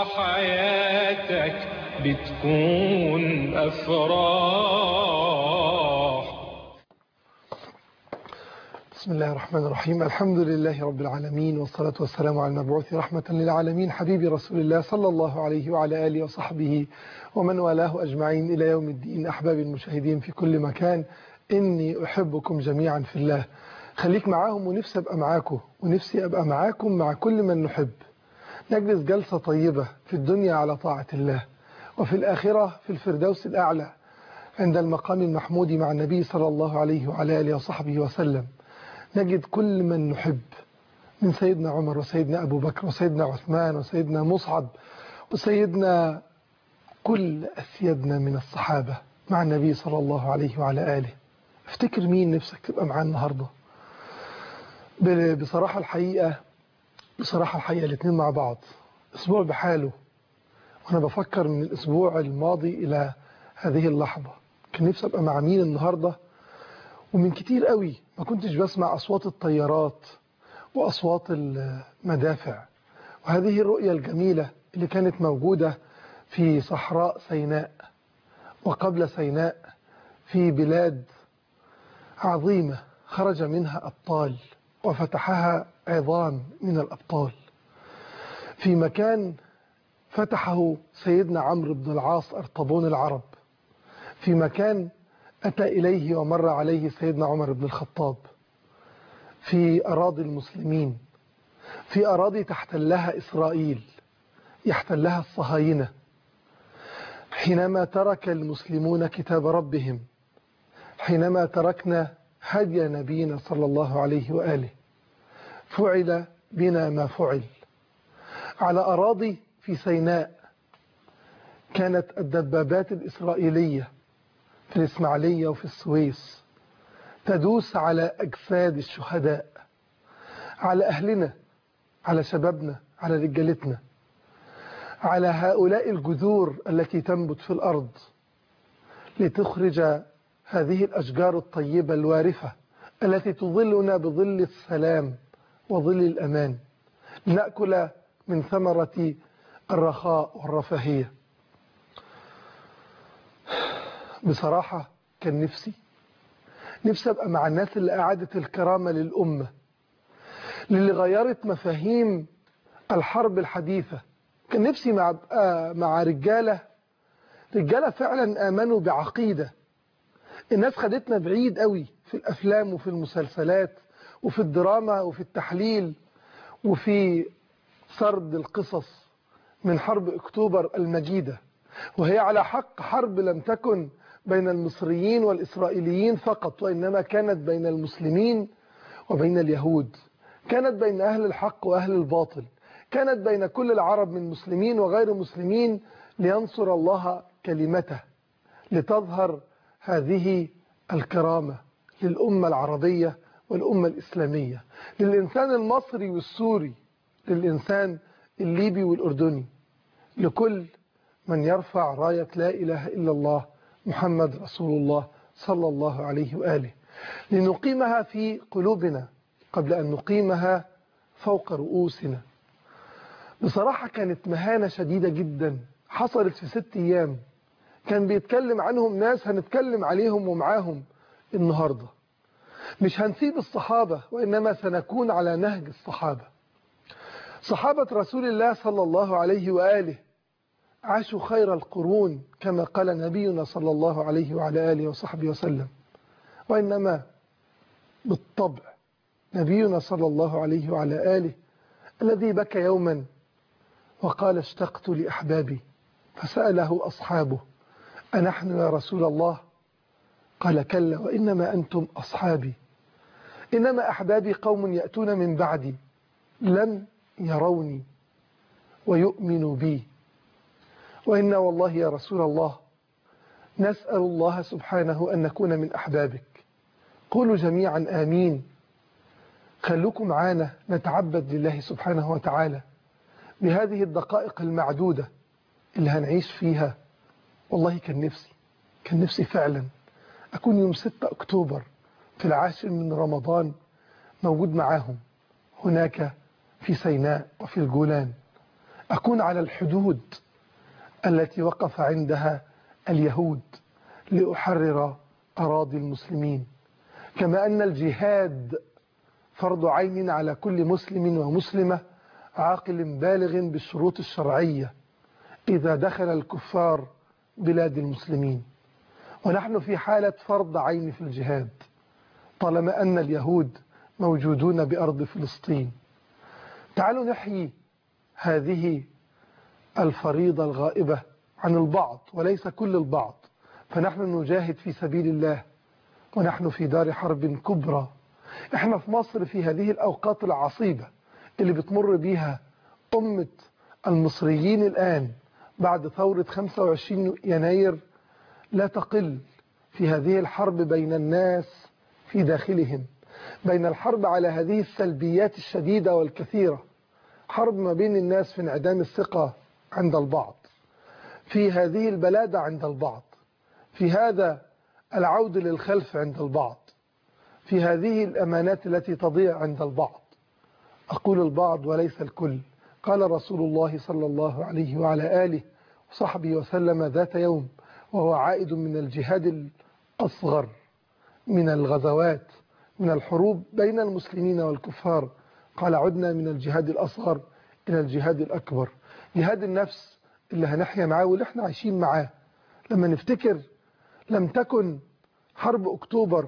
حياتك بتكون أفراح بسم الله الرحمن الرحيم الحمد لله رب العالمين والصلاة والسلام على المبعوث رحمة للعالمين حبيبي رسول الله صلى الله عليه وعلى آله وصحبه ومن والاه أجمعين إلى يوم الدين أحبابي المشاهدين في كل مكان إني أحبكم جميعا في الله خليك معاهم ونفسي أبقى معاكم ونفسي أبقى معاكم مع كل من نحب نجلس جلسة طيبة في الدنيا على طاعة الله وفي الآخرة في الفردوس الأعلى عند المقام المحمود مع النبي صلى الله عليه وعلى آله وصحبه وسلم نجد كل من نحب من سيدنا عمر وسيدنا أبو بكر وسيدنا عثمان وسيدنا مصعب وسيدنا كل أسيادنا من الصحابة مع النبي صلى الله عليه وعلى آله افتكر مين نفسك تبقى معاه النهاردة بصراحة الحقيقة بصراحة الحقيقة الاثنين مع بعض اسبوع بحاله وانا بفكر من الاسبوع الماضي الى هذه اللحظة كان نفسي ابقى مع مين النهاردة ومن كتير قوي ما كنتش بسمع اصوات الطيارات واصوات المدافع وهذه الرؤية الجميلة اللي كانت موجودة في صحراء سيناء وقبل سيناء في بلاد عظيمة خرج منها أبطال وفتحها عظام من الأبطال في مكان فتحه سيدنا عمرو بن العاص أرطبون العرب في مكان أتى إليه ومر عليه سيدنا عمر بن الخطاب في أراضي المسلمين في أراضي تحتلها إسرائيل يحتلها الصهاينة حينما ترك المسلمون كتاب ربهم حينما تركنا هدي نبينا صلى الله عليه وآله فعل بنا ما فعل على أراضي في سيناء كانت الدبابات الإسرائيلية في الإسماعيلية وفي السويس تدوس على أجساد الشهداء على أهلنا على شبابنا على رجالتنا على هؤلاء الجذور التي تنبت في الأرض لتخرج هذه الأشجار الطيبة الوارفة التي تظلنا بظل السلام وظل الأمان لنأكل من ثمرة الرخاء والرفاهية بصراحة كان نفسي نفسي أبقى مع الناس اللي أعادت الكرامة للأمة للي غيرت مفاهيم الحرب الحديثة كان نفسي مع, مع رجالة رجالة فعلا آمنوا بعقيدة الناس خدتنا بعيد قوي في الأفلام وفي المسلسلات وفي الدراما وفي التحليل وفي سرد القصص من حرب أكتوبر المجيدة وهي على حق حرب لم تكن بين المصريين والإسرائيليين فقط وإنما كانت بين المسلمين وبين اليهود كانت بين أهل الحق وأهل الباطل كانت بين كل العرب من مسلمين وغير مسلمين لينصر الله كلمته لتظهر هذه الكرامة للأمة العربية والأمة الإسلامية للإنسان المصري والسوري للإنسان الليبي والأردني لكل من يرفع راية لا إله إلا الله محمد رسول الله صلى الله عليه وآله لنقيمها في قلوبنا قبل أن نقيمها فوق رؤوسنا بصراحة كانت مهانة شديدة جدا حصلت في ست أيام كان بيتكلم عنهم ناس هنتكلم عليهم ومعاهم النهاردة مش هنسيب الصحابة وإنما سنكون على نهج الصحابة صحابة رسول الله صلى الله عليه وآله عاشوا خير القرون كما قال نبينا صلى الله عليه وعلى آله وصحبه وسلم وإنما بالطبع نبينا صلى الله عليه وعلى آله الذي بكى يوما وقال اشتقت لأحبابي فسأله أصحابه أنحن يا رسول الله قال كلا وإنما أنتم أصحابي إنما أحبابي قوم يأتون من بعدي لم يروني ويؤمنوا بي وإنا والله يا رسول الله نسأل الله سبحانه أن نكون من أحبابك قولوا جميعا آمين خلوكم معانا نتعبد لله سبحانه وتعالى بهذه الدقائق المعدودة اللي هنعيش فيها والله كان نفسي كان نفسي فعلا أكون يوم 6 أكتوبر في العاشر من رمضان موجود معاهم هناك في سيناء وفي الجولان أكون على الحدود التي وقف عندها اليهود لأحرر أراضي المسلمين كما أن الجهاد فرض عين على كل مسلم ومسلمة عاقل بالغ بالشروط الشرعية إذا دخل الكفار بلاد المسلمين ونحن في حالة فرض عين في الجهاد طالما أن اليهود موجودون بأرض فلسطين تعالوا نحيي هذه الفريضة الغائبة عن البعض وليس كل البعض فنحن نجاهد في سبيل الله ونحن في دار حرب كبرى احنا في مصر في هذه الأوقات العصيبة اللي بتمر بيها أمة المصريين الآن بعد ثورة 25 يناير لا تقل في هذه الحرب بين الناس في داخلهم بين الحرب على هذه السلبيات الشديدة والكثيرة حرب ما بين الناس في انعدام الثقة عند البعض في هذه البلادة عند البعض في هذا العود للخلف عند البعض في هذه الأمانات التي تضيع عند البعض أقول البعض وليس الكل قال رسول الله صلى الله عليه وعلى آله وصحبه وسلم ذات يوم وهو عائد من الجهاد الأصغر من الغزوات من الحروب بين المسلمين والكفار قال عدنا من الجهاد الأصغر إلى الجهاد الأكبر جهاد النفس اللي هنحيا معاه واللي احنا عايشين معاه لما نفتكر لم تكن حرب أكتوبر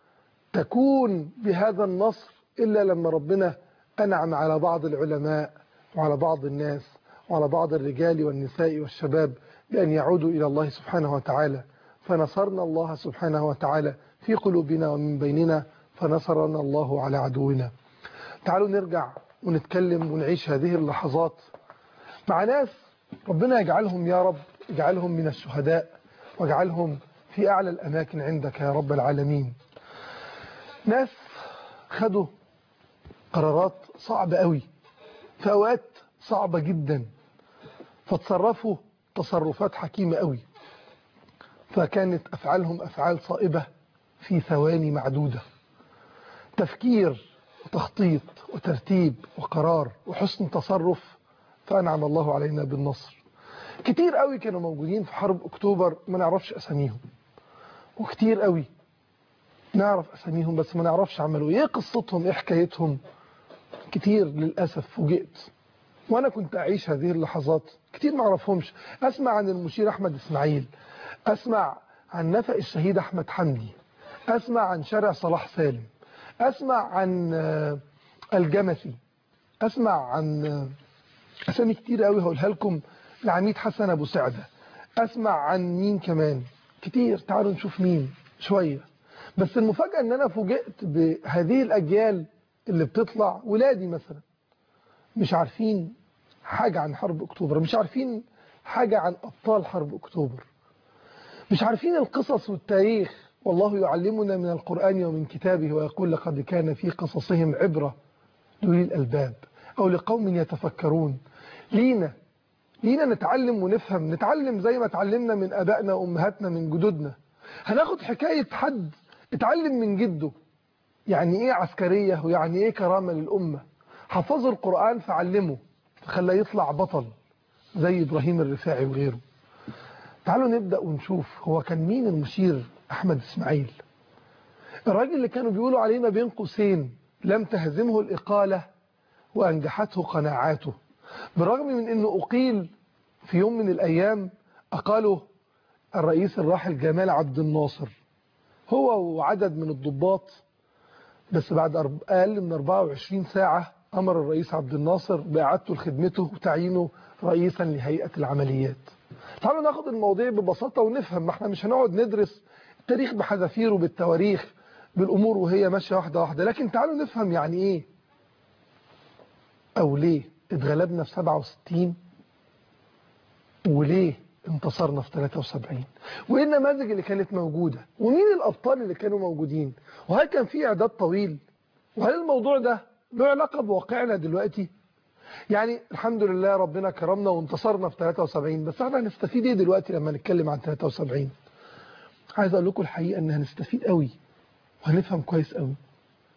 تكون بهذا النصر إلا لما ربنا أنعم على بعض العلماء وعلى بعض الناس وعلى بعض الرجال والنساء والشباب بأن يعودوا إلى الله سبحانه وتعالى فنصرنا الله سبحانه وتعالى في قلوبنا ومن بيننا فنصرنا الله على عدونا تعالوا نرجع ونتكلم ونعيش هذه اللحظات مع ناس ربنا يجعلهم يا رب يجعلهم من الشهداء واجعلهم في أعلى الأماكن عندك يا رب العالمين ناس خدوا قرارات صعبة قوي في أوقات صعبة جدا فتصرفوا تصرفات حكيمة قوي فكانت أفعالهم أفعال صائبة في ثواني معدودة تفكير وتخطيط وترتيب وقرار وحسن تصرف فأنعم الله علينا بالنصر كتير قوي كانوا موجودين في حرب أكتوبر ما نعرفش أساميهم وكتير قوي نعرف أساميهم بس ما نعرفش عملوا إيه قصتهم إيه حكايتهم كتير للأسف فوجئت وأنا كنت أعيش هذه اللحظات كتير ما أعرفهمش أسمع عن المشير أحمد إسماعيل أسمع عن نفق الشهيد أحمد حمدي أسمع عن شارع صلاح سالم أسمع عن الجمثي أسمع عن أسامي كتير قوي هقولها لكم العميد حسن أبو سعدة أسمع عن مين كمان كتير تعالوا نشوف مين شوية بس المفاجأة أن أنا فوجئت بهذه الأجيال اللي بتطلع ولادي مثلا مش عارفين حاجة عن حرب أكتوبر مش عارفين حاجة عن أبطال حرب أكتوبر مش عارفين القصص والتاريخ والله يعلمنا من القرآن ومن كتابه ويقول لقد كان في قصصهم عبرة لأولي الألباب أو لقوم يتفكرون لينا لينا نتعلم ونفهم نتعلم زي ما اتعلمنا من أبائنا وأمهاتنا من جدودنا هناخد حكاية حد اتعلم من جده يعني ايه عسكرية ويعني ايه كرامة للأمة حفظوا القرآن فعلمه فخلاه يطلع بطل زي إبراهيم الرفاعي وغيره تعالوا نبدأ ونشوف هو كان مين المشير أحمد إسماعيل الراجل اللي كانوا بيقولوا علينا بين قوسين لم تهزمه الإقالة وأنجحته قناعاته بالرغم من أنه أقيل في يوم من الأيام أقاله الرئيس الراحل جمال عبد الناصر هو وعدد من الضباط بس بعد أقل من 24 ساعة أمر الرئيس عبد الناصر بإعادته لخدمته وتعيينه رئيسا لهيئة العمليات تعالوا ناخد المواضيع ببساطة ونفهم ما احنا مش هنقعد ندرس التاريخ بحذافيره بالتواريخ بالأمور وهي ماشية واحدة واحدة لكن تعالوا نفهم يعني ايه أو ليه اتغلبنا في 67 وليه انتصرنا في 73 وايه النماذج اللي كانت موجودة ومين الأبطال اللي كانوا موجودين وهل كان في إعداد طويل وهل الموضوع ده له علاقة بواقعنا دلوقتي يعني الحمد لله ربنا كرمنا وانتصرنا في 73 بس احنا هنستفيد ايه دلوقتي لما نتكلم عن 73 عايز اقول لكم الحقيقة ان هنستفيد قوي وهنفهم كويس قوي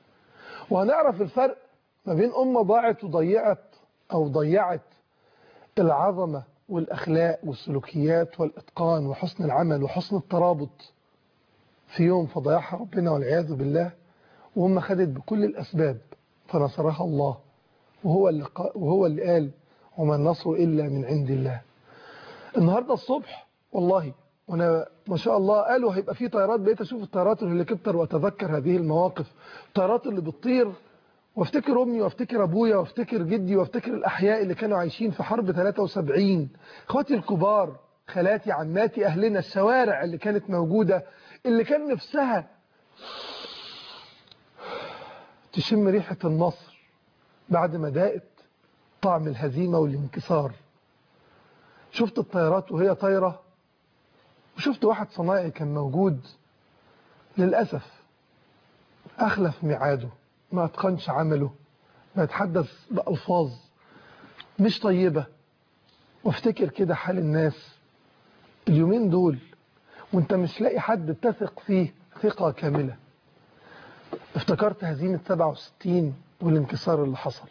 وهنعرف الفرق ما بين أمة ضاعت وضيعت أو ضيعت العظمة والأخلاق والسلوكيات والإتقان وحسن العمل وحسن الترابط في يوم فضيعها ربنا والعياذ بالله وهم خدت بكل الأسباب فنصرها الله وهو اللي, قا وهو اللي قال وما النصر إلا من عند الله النهاردة الصبح والله وانا ما شاء الله قالوا هيبقى في طيارات بقيت اشوف الطيارات والهليكوبتر واتذكر هذه المواقف الطيارات اللي بتطير وافتكر امي وافتكر ابويا وافتكر جدي وافتكر الاحياء اللي كانوا عايشين في حرب 73 اخواتي الكبار خالاتي عماتي اهلنا الشوارع اللي كانت موجودة اللي كان نفسها تشم ريحة النصر بعد ما داقت طعم الهزيمة والانكسار شفت الطيارات وهي طايرة وشفت واحد صنايعي كان موجود للأسف أخلف ميعاده ما أتقنش عمله ما يتحدث بألفاظ مش طيبة وافتكر كده حال الناس اليومين دول وانت مش لاقي حد تثق فيه ثقة كاملة افتكرت هزيمة 67 والانكسار اللي حصل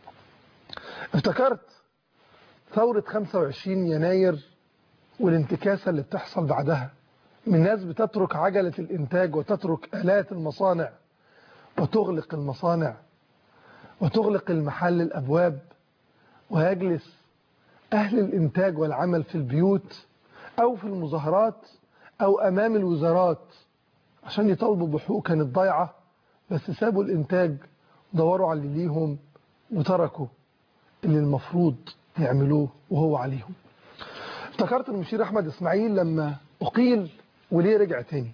افتكرت ثورة 25 يناير والانتكاسة اللي بتحصل بعدها من ناس بتترك عجلة الإنتاج وتترك آلات المصانع وتغلق المصانع وتغلق المحل الأبواب ويجلس أهل الإنتاج والعمل في البيوت أو في المظاهرات أو أمام الوزارات عشان يطالبوا بحقوق كانت ضايعة بس سابوا الإنتاج دوروا على اللي ليهم وتركوا اللي المفروض يعملوه وهو عليهم افتكرت المشير أحمد إسماعيل لما أقيل وليه رجع تاني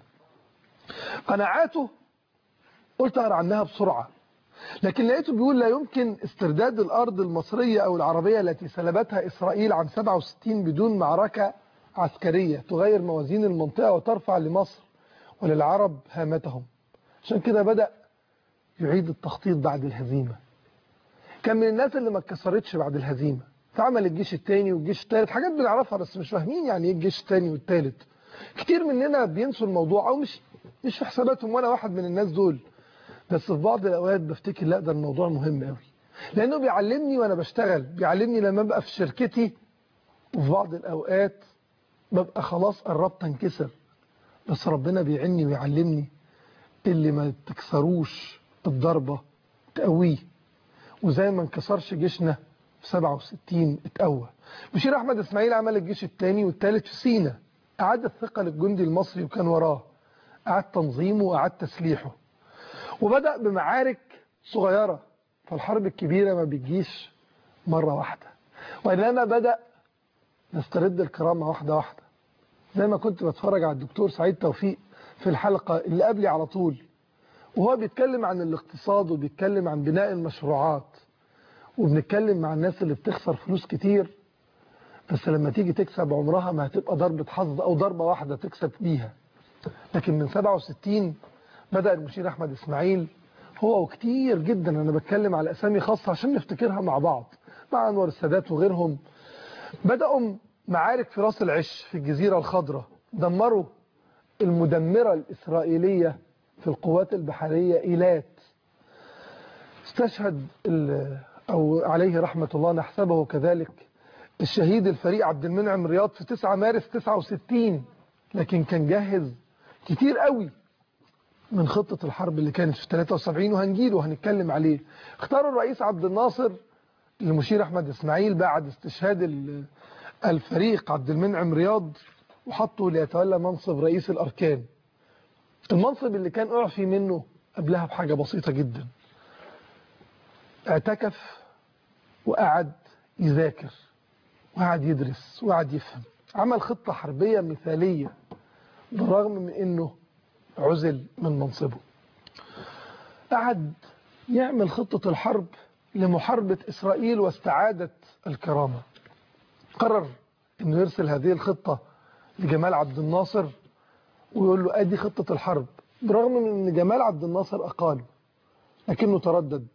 قناعاته قلت أقرأ عنها بسرعة لكن لقيته بيقول لا يمكن استرداد الأرض المصرية أو العربية التي سلبتها إسرائيل عن 67 بدون معركة عسكرية تغير موازين المنطقة وترفع لمصر وللعرب هامتهم عشان كده بدأ يعيد التخطيط بعد الهزيمة كان من الناس اللي ما اتكسرتش بعد الهزيمة فعمل الجيش الثاني والجيش الثالث حاجات بنعرفها بس مش فاهمين يعني ايه الجيش الثاني والثالث كتير مننا بينسوا الموضوع او مش مش في حساباتهم وانا واحد من الناس دول بس في بعض الاوقات بفتكر لا ده الموضوع مهم قوي لانه بيعلمني وانا بشتغل بيعلمني لما ابقى في شركتي وفي بعض الاوقات ببقى خلاص قربت انكسر بس ربنا بيعني ويعلمني اللي ما تكسروش الضربة تقويه وزي ما انكسرش جيشنا في 67 اتقوى مشير احمد اسماعيل عمل الجيش الثاني والثالث في سينا اعاد الثقة للجندي المصري وكان وراه اعاد تنظيمه واعاد تسليحه وبدأ بمعارك صغيرة فالحرب الكبيرة ما بتجيش مرة واحدة وإنما بدأ نسترد الكرامة واحدة واحدة زي ما كنت بتفرج على الدكتور سعيد توفيق في الحلقة اللي قبلي على طول وهو بيتكلم عن الاقتصاد وبيتكلم عن بناء المشروعات وبنتكلم مع الناس اللي بتخسر فلوس كتير بس لما تيجي تكسب عمرها ما هتبقى ضربة حظ أو ضربة واحدة تكسب بيها لكن من 67 بدأ المشير أحمد إسماعيل هو وكتير جدا أنا بتكلم على أسامي خاصة عشان نفتكرها مع بعض مع أنور السادات وغيرهم بدأوا معارك في راس العش في الجزيرة الخضراء دمروا المدمرة الإسرائيلية في القوات البحرية إيلات استشهد أو عليه رحمة الله نحسبه كذلك الشهيد الفريق عبد المنعم رياض في 9 مارس 69 لكن كان جاهز كتير قوي من خطة الحرب اللي كانت في 73 وهنجيله وهنتكلم عليه اختاروا الرئيس عبد الناصر المشير أحمد إسماعيل بعد استشهاد الفريق عبد المنعم رياض وحطه ليتولى منصب رئيس الأركان المنصب اللي كان أعفي منه قبلها بحاجة بسيطة جدا اعتكف وقعد يذاكر وقعد يدرس وقعد يفهم عمل خطة حربية مثالية بالرغم من انه عزل من منصبه قعد يعمل خطة الحرب لمحاربة إسرائيل واستعادة الكرامة قرر انه يرسل هذه الخطة لجمال عبد الناصر ويقول له ادي خطة الحرب برغم من ان جمال عبد الناصر اقاله لكنه تردد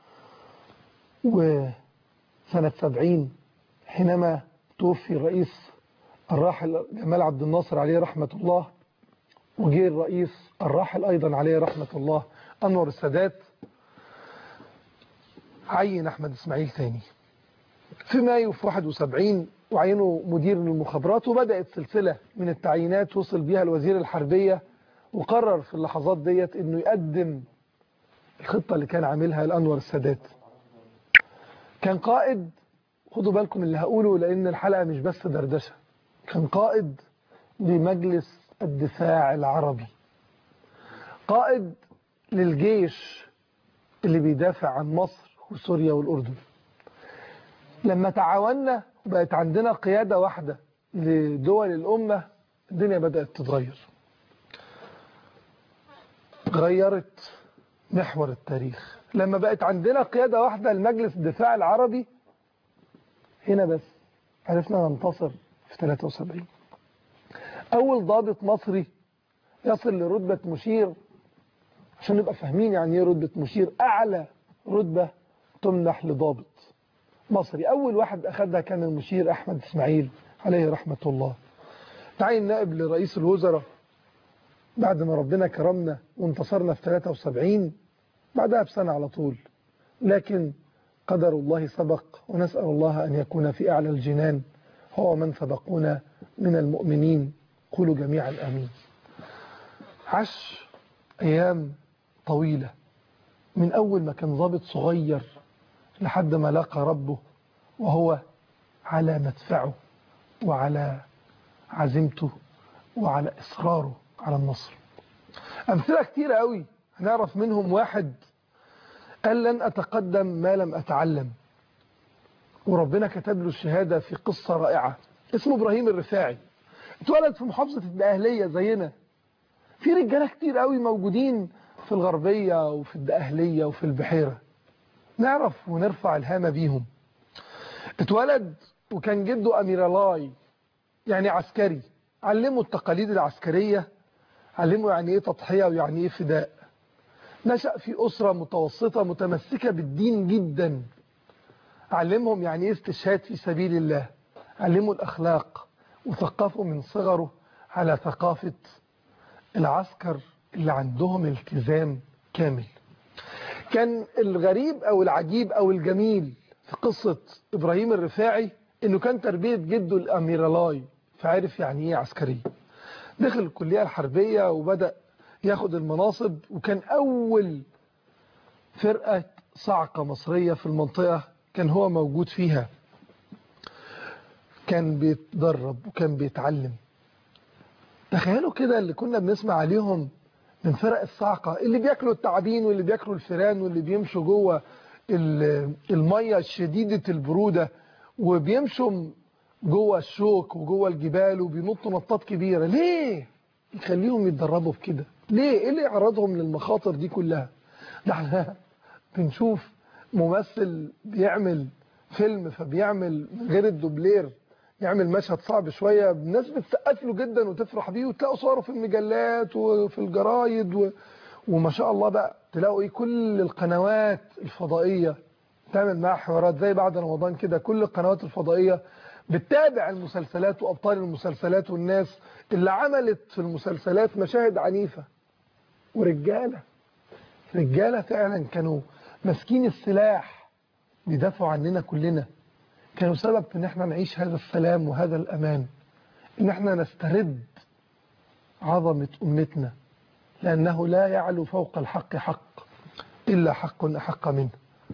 وسنة سبعين حينما توفي الرئيس الراحل جمال عبد الناصر عليه رحمة الله وجه الرئيس الراحل أيضا عليه رحمة الله أنور السادات عين أحمد إسماعيل ثاني في مايو في 71 وعينه مدير للمخابرات وبدأت سلسلة من التعيينات وصل بيها الوزير الحربية وقرر في اللحظات ديت انه يقدم الخطة اللي كان عاملها الأنور السادات كان قائد خدوا بالكم اللي هقوله لأن الحلقة مش بس دردشة كان قائد لمجلس الدفاع العربي قائد للجيش اللي بيدافع عن مصر وسوريا والأردن لما تعاوننا وبقت عندنا قيادة واحدة لدول الأمة الدنيا بدأت تتغير غيرت محور التاريخ لما بقت عندنا قيادة واحدة لمجلس الدفاع العربي هنا بس عرفنا ننتصر في 73 أول ضابط مصري يصل لرتبة مشير عشان نبقى فاهمين يعني ايه رتبة مشير أعلى رتبة تمنح لضابط مصري أول واحد أخذها كان المشير أحمد إسماعيل عليه رحمة الله تعين نائب لرئيس الوزراء بعد ما ربنا كرمنا وانتصرنا في 73 بعدها بسنة على طول لكن قدر الله سبق ونسأل الله أن يكون في أعلى الجنان هو من سبقونا من المؤمنين قولوا جميعا آمين عش أيام طويلة من أول ما كان ضابط صغير لحد ما لقى ربه وهو على مدفعه وعلى عزيمته وعلى إصراره على النصر أمثلة كتيرة قوي هنعرف منهم واحد قال لن أتقدم ما لم أتعلم وربنا كتب له الشهادة في قصة رائعة اسمه إبراهيم الرفاعي اتولد في محافظة الدقهلية زينا في رجالة كتير قوي موجودين في الغربية وفي الدقهلية وفي البحيرة نعرف ونرفع الهامة بيهم اتولد وكان جده أميرالاي يعني عسكري علمه التقاليد العسكرية علمه يعني ايه تضحية ويعني ايه فداء نشأ في أسرة متوسطة متمسكة بالدين جدا علمهم يعني ايه استشهاد في سبيل الله علموا الأخلاق وثقفوا من صغره على ثقافة العسكر اللي عندهم التزام كامل كان الغريب أو العجيب أو الجميل في قصة إبراهيم الرفاعي إنه كان تربية جده الأميرالاي فعرف يعني إيه عسكري دخل الكلية الحربية وبدأ ياخد المناصب وكان أول فرقة صعقة مصرية في المنطقة كان هو موجود فيها كان بيتدرب وكان بيتعلم تخيلوا كده اللي كنا بنسمع عليهم من فرق الصعقة اللي بياكلوا التعابين واللي بياكلوا الفيران واللي بيمشوا جوه المية الشديدة البرودة وبيمشوا جوه الشوك وجوه الجبال وبينطوا نطات كبيرة ليه يخليهم يتدربوا في كده ليه ايه اللي يعرضهم للمخاطر دي كلها ده احنا بنشوف ممثل بيعمل فيلم فبيعمل من غير الدوبلير يعمل مشهد صعب شوية الناس بتسقف له جدا وتفرح بيه وتلاقوا صوره في المجلات وفي الجرايد و... وما شاء الله بقى تلاقوا ايه كل القنوات الفضائية تعمل معها حوارات زي بعد رمضان كده كل القنوات الفضائية بتتابع المسلسلات وأبطال المسلسلات والناس اللي عملت في المسلسلات مشاهد عنيفة ورجالة رجالة فعلا كانوا ماسكين السلاح بيدافعوا عننا كلنا كانوا سبب في ان احنا نعيش هذا السلام وهذا الأمان ان احنا نسترد عظمة أمتنا لأنه لا يعلو فوق الحق حق إلا حق أحق منه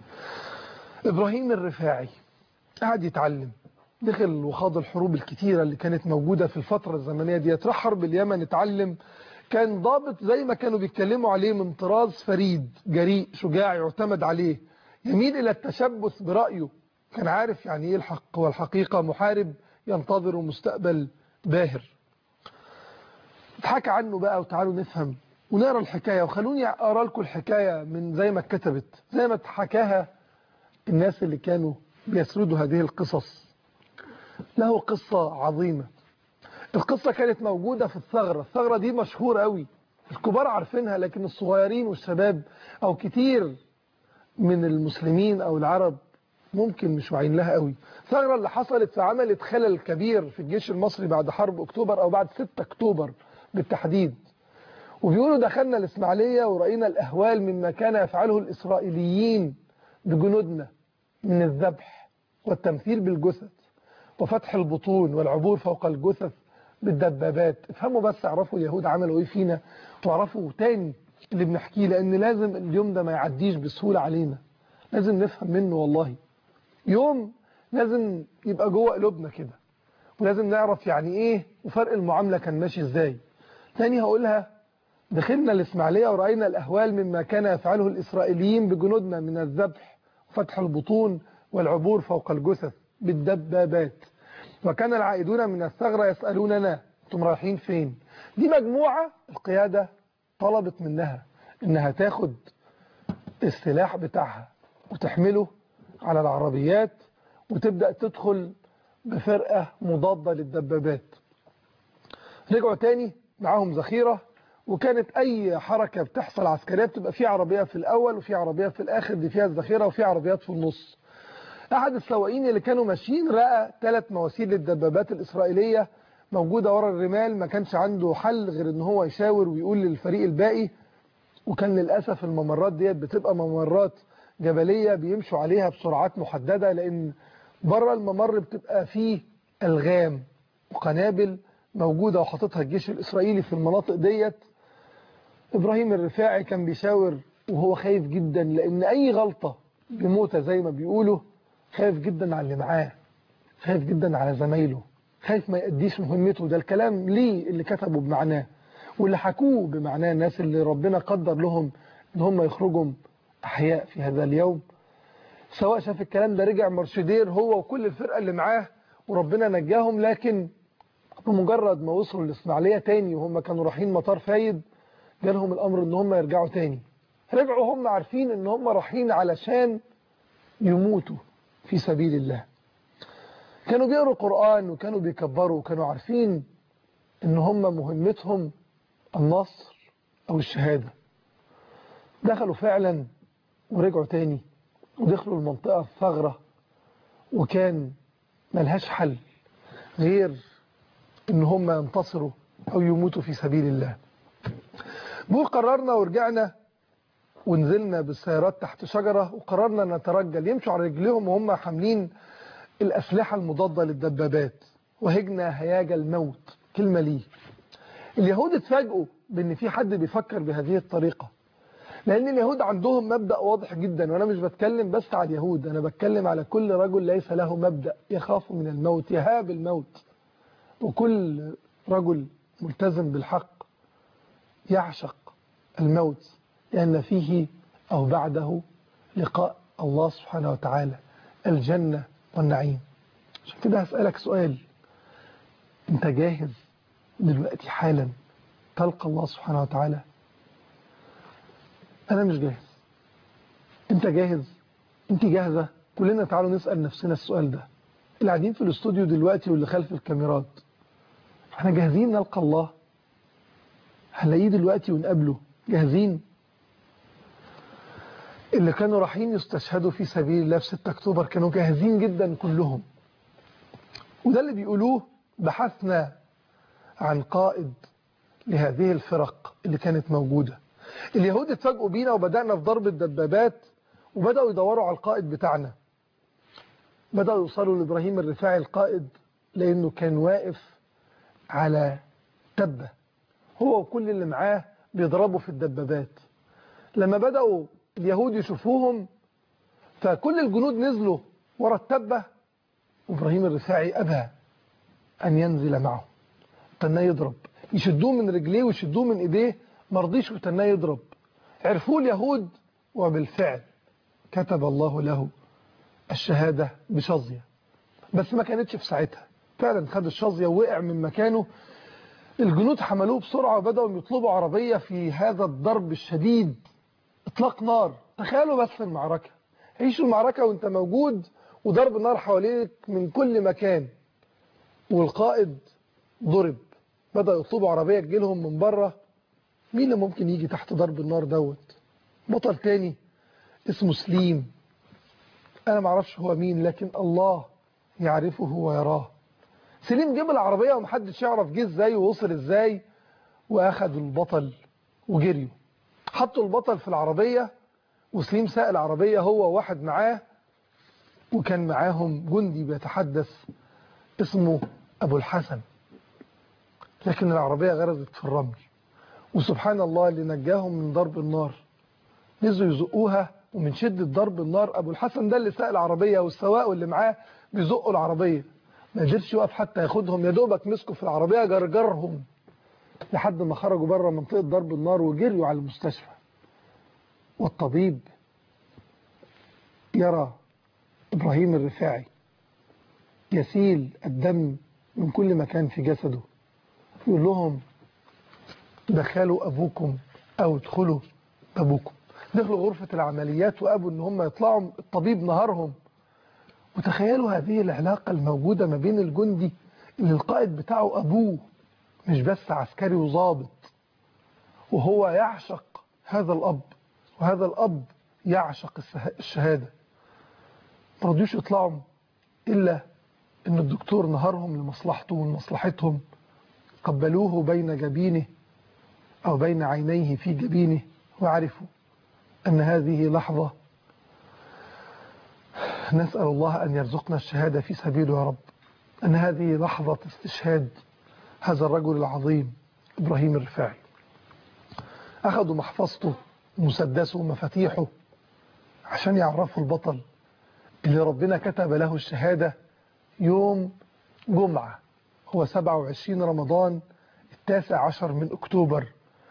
إبراهيم الرفاعي قعد يتعلم دخل وخاض الحروب الكتيرة اللي كانت موجودة في الفترة الزمنية دي راح حرب اليمن اتعلم كان ضابط زي ما كانوا بيتكلموا عليه من طراز فريد جريء شجاع يعتمد عليه يميل إلى التشبث برأيه كان عارف يعني ايه الحق والحقيقة محارب ينتظر مستقبل باهر اتحكى عنه بقى وتعالوا نفهم ونقرا الحكاية وخلوني اقرا لكم الحكاية من زي ما اتكتبت زي ما حكاها الناس اللي كانوا بيسردوا هذه القصص له قصة عظيمة القصة كانت موجودة في الثغرة الثغرة دي مشهورة قوي الكبار عارفينها لكن الصغيرين والشباب او كتير من المسلمين او العرب ممكن مش واعيين لها قوي الثغرة اللي حصلت فعملت خلل كبير في الجيش المصري بعد حرب اكتوبر او بعد 6 اكتوبر بالتحديد وبيقولوا دخلنا الاسماعيلية ورأينا الاهوال مما كان يفعله الاسرائيليين بجنودنا من الذبح والتمثيل بالجثث وفتح البطون والعبور فوق الجثث بالدبابات افهموا بس اعرفوا اليهود عملوا ايه فينا واعرفوا تاني اللي بنحكيه لان لازم اليوم ده ما يعديش بسهولة علينا لازم نفهم منه والله يوم لازم يبقى جوه قلوبنا كده ولازم نعرف يعني ايه وفرق المعاملة كان ماشي ازاي تاني هقولها دخلنا الإسماعيلية ورأينا الأهوال مما كان يفعله الإسرائيليين بجنودنا من الذبح وفتح البطون والعبور فوق الجثث بالدبابات وكان العائدون من الثغرة يسألوننا انتم رايحين فين دي مجموعة القيادة طلبت منها انها تاخد السلاح بتاعها وتحمله على العربيات وتبدأ تدخل بفرقة مضادة للدبابات رجعوا تاني معاهم ذخيرة وكانت أي حركة بتحصل عسكرية بتبقى في عربية في الأول وفي عربية في الآخر دي فيها الذخيرة وفي عربيات في النص أحد السواقين اللي كانوا ماشيين رأى ثلاث مواسير للدبابات الإسرائيلية موجودة ورا الرمال ما كانش عنده حل غير ان هو يشاور ويقول للفريق الباقي وكان للأسف الممرات ديت بتبقى ممرات جبلية بيمشوا عليها بسرعات محددة لأن بره الممر بتبقى فيه ألغام وقنابل موجودة وحاططها الجيش الإسرائيلي في المناطق ديت إبراهيم الرفاعي كان بيشاور وهو خايف جدا لأن أي غلطة بموتة زي ما بيقولوا خايف جدا على اللي معاه خايف جدا على زمايله خايف ما يأديش مهمته ده الكلام ليه اللي كتبوا بمعناه واللي حكوه بمعناه الناس اللي ربنا قدر لهم ان هم يخرجوا أحياء في هذا اليوم سواء شاف الكلام ده رجع مرشدير هو وكل الفرقة اللي معاه وربنا نجاهم لكن بمجرد ما وصلوا الإسماعيلية تاني وهم كانوا رايحين مطار فايد جالهم الأمر ان هم يرجعوا تاني رجعوا هم عارفين ان هم رايحين علشان يموتوا في سبيل الله كانوا بيقروا قرآن وكانوا بيكبروا وكانوا عارفين ان هم مهمتهم النصر او الشهادة دخلوا فعلا ورجعوا تاني ودخلوا المنطقة الثغرة وكان ملهاش حل غير ان هم ينتصروا او يموتوا في سبيل الله بقول قررنا ورجعنا ونزلنا بالسيارات تحت شجرة وقررنا نترجل يمشوا على رجلهم وهم حاملين الأسلحة المضادة للدبابات وهجنا هياج الموت كلمة ليه اليهود اتفاجئوا بان في حد بيفكر بهذه الطريقة لأن اليهود عندهم مبدأ واضح جدا وأنا مش بتكلم بس على اليهود أنا بتكلم على كل رجل ليس له مبدأ يخاف من الموت يهاب الموت وكل رجل ملتزم بالحق يعشق الموت لأن فيه أو بعده لقاء الله سبحانه وتعالى الجنة والنعيم عشان كده هسألك سؤال انت جاهز دلوقتي حالا تلقى الله سبحانه وتعالى انا مش جاهز انت جاهز انت جاهزة كلنا تعالوا نسأل نفسنا السؤال ده اللي قاعدين في الاستوديو دلوقتي واللي خلف الكاميرات احنا جاهزين نلقى الله هنلاقيه دلوقتي ونقابله جاهزين اللي كانوا رايحين يستشهدوا في سبيل الله في 6 اكتوبر كانوا جاهزين جدا كلهم وده اللي بيقولوه بحثنا عن قائد لهذه الفرق اللي كانت موجودة اليهود اتفاجئوا بينا وبدأنا في ضرب الدبابات وبدأوا يدوروا على القائد بتاعنا بدأوا يوصلوا لإبراهيم الرفاعي القائد لأنه كان واقف على تبة هو وكل اللي معاه بيضربوا في الدبابات لما بدأوا اليهود يشوفوهم فكل الجنود نزلوا ورا التبة وإبراهيم الرفاعي أبى أن ينزل معه تناه يضرب يشدوه من رجليه ويشدوه من إيديه مرضيش وتناه يضرب عرفوه اليهود وبالفعل كتب الله له الشهادة بشظية بس ما كانتش في ساعتها فعلا خد الشظية ووقع من مكانه الجنود حملوه بسرعة وبدأوا يطلبوا عربية في هذا الضرب الشديد اطلاق نار تخيلوا بس المعركة عيشوا المعركة وانت موجود وضرب النار حواليك من كل مكان والقائد ضرب بدأ يطلبوا عربية تجيلهم من بره مين اللي ممكن يجي تحت ضرب النار دوت بطل تاني اسمه سليم انا معرفش هو مين لكن الله يعرفه ويراه سليم جاب العربية ومحدش يعرف جه ازاي ووصل ازاي واخدوا البطل وجريوا حطوا البطل في العربية وسليم ساق العربية هو واحد معاه وكان معاهم جندي بيتحدث اسمه أبو الحسن لكن العربية غرزت في الرمل وسبحان الله اللي نجاهم من ضرب النار نزلوا يزقوها ومن شدة ضرب النار أبو الحسن ده اللي ساق العربية والسواق واللي معاه بيزقوا العربية ما قدرش يقف حتى ياخدهم يا دوبك مسكوا في العربية جرجرهم لحد ما خرجوا بره منطقة ضرب النار وجريوا على المستشفى والطبيب يرى إبراهيم الرفاعي يسيل الدم من كل مكان في جسده يقول لهم دخلوا أبوكم أو ادخلوا أبوكم دخلوا غرفة العمليات وأبوا أن هم يطلعوا الطبيب نهارهم وتخيلوا هذه العلاقة الموجودة ما بين الجندي اللي القائد بتاعه أبوه مش بس عسكري وظابط وهو يعشق هذا الأب وهذا الأب يعشق الشهادة ما رضيوش يطلعوا إلا أن الدكتور نهارهم لمصلحته ولمصلحتهم قبلوه بين جبينه أو بين عينيه في جبينه وعرفوا أن هذه لحظة نسأل الله أن يرزقنا الشهادة في سبيله يا رب أن هذه لحظة استشهاد هذا الرجل العظيم إبراهيم الرفاعي أخذوا محفظته ومسدسه ومفاتيحه عشان يعرفوا البطل اللي ربنا كتب له الشهادة يوم جمعة هو 27 رمضان التاسع عشر من أكتوبر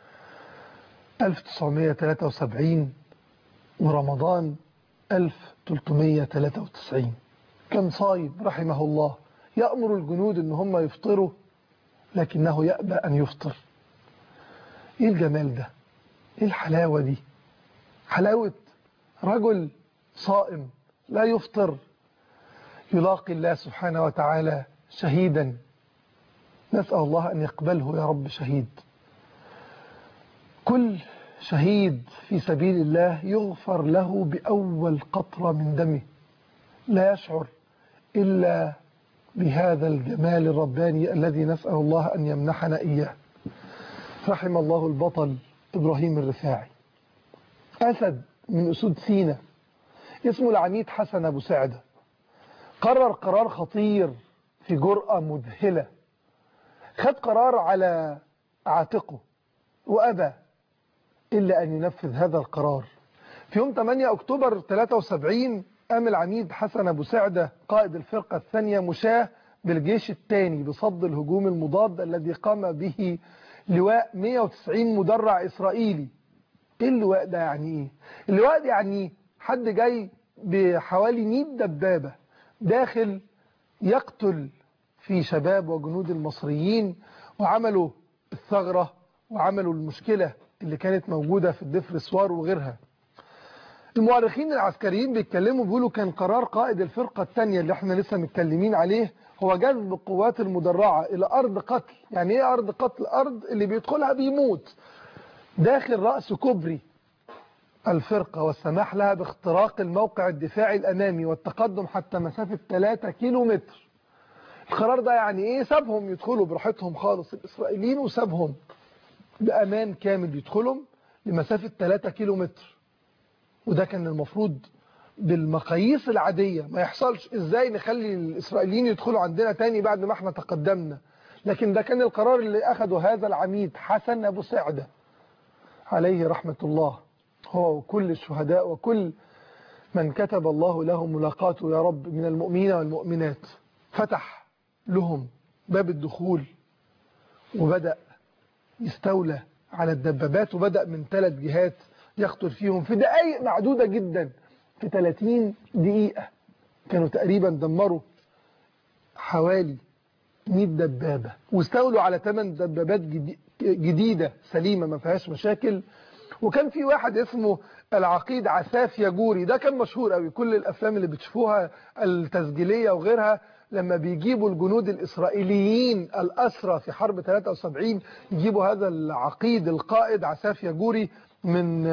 1973 ورمضان 1393 كان صايم رحمه الله يأمر الجنود ان هم يفطروا لكنه يأبى أن يفطر ايه الجمال ده ايه الحلاوة دي حلاوة رجل صائم لا يفطر يلاقي الله سبحانه وتعالى شهيدا نسأل الله أن يقبله يا رب شهيد كل شهيد في سبيل الله يغفر له بأول قطرة من دمه لا يشعر إلا بهذا الجمال الرباني الذي نسأل الله أن يمنحنا إياه رحم الله البطل إبراهيم الرفاعي أسد من أسود سينا اسمه العميد حسن أبو سعدة قرر قرار خطير في جرأة مذهلة خد قرار على عاتقه وأبى إلا أن ينفذ هذا القرار في يوم 8 أكتوبر 73 قام العميد حسن أبو سعدة قائد الفرقة الثانية مشاه بالجيش الثاني بصد الهجوم المضاد الذي قام به لواء 190 مدرع إسرائيلي إيه اللواء ده يعني إيه؟ اللواء ده يعني حد جاي بحوالي 100 دبابة داخل يقتل في شباب وجنود المصريين وعملوا الثغرة وعملوا المشكلة اللي كانت موجودة في الدفر سوار وغيرها المؤرخين العسكريين بيتكلموا بيقولوا كان قرار قائد الفرقة الثانية اللي احنا لسه متكلمين عليه هو جذب القوات المدرعة إلى أرض قتل يعني إيه أرض قتل أرض اللي بيدخلها بيموت داخل رأس كوبري الفرقة والسماح لها باختراق الموقع الدفاعي الأمامي والتقدم حتى مسافة 3 كيلو متر القرار ده يعني ايه سابهم يدخلوا براحتهم خالص الإسرائيليين وسابهم بأمان كامل يدخلهم لمسافة 3 كيلو متر وده كان المفروض بالمقاييس العادية ما يحصلش ازاي نخلي الإسرائيليين يدخلوا عندنا تاني بعد ما احنا تقدمنا لكن ده كان القرار اللي أخده هذا العميد حسن أبو سعدة عليه رحمة الله هو وكل الشهداء وكل من كتب الله له ملاقاته يا رب من المؤمنين والمؤمنات فتح لهم باب الدخول وبدأ يستولى على الدبابات وبدأ من ثلاث جهات يقتل فيهم في دقائق معدودة جدا في 30 دقيقة كانوا تقريبا دمروا حوالي 100 دبابة واستولوا على 8 دبابات جديدة سليمة ما فيهاش مشاكل وكان في واحد اسمه العقيد عساف يجوري ده كان مشهور قوي كل الافلام اللي بتشوفوها التسجيليه وغيرها لما بيجيبوا الجنود الاسرائيليين الاسرى في حرب 73 يجيبوا هذا العقيد القائد عساف يجوري من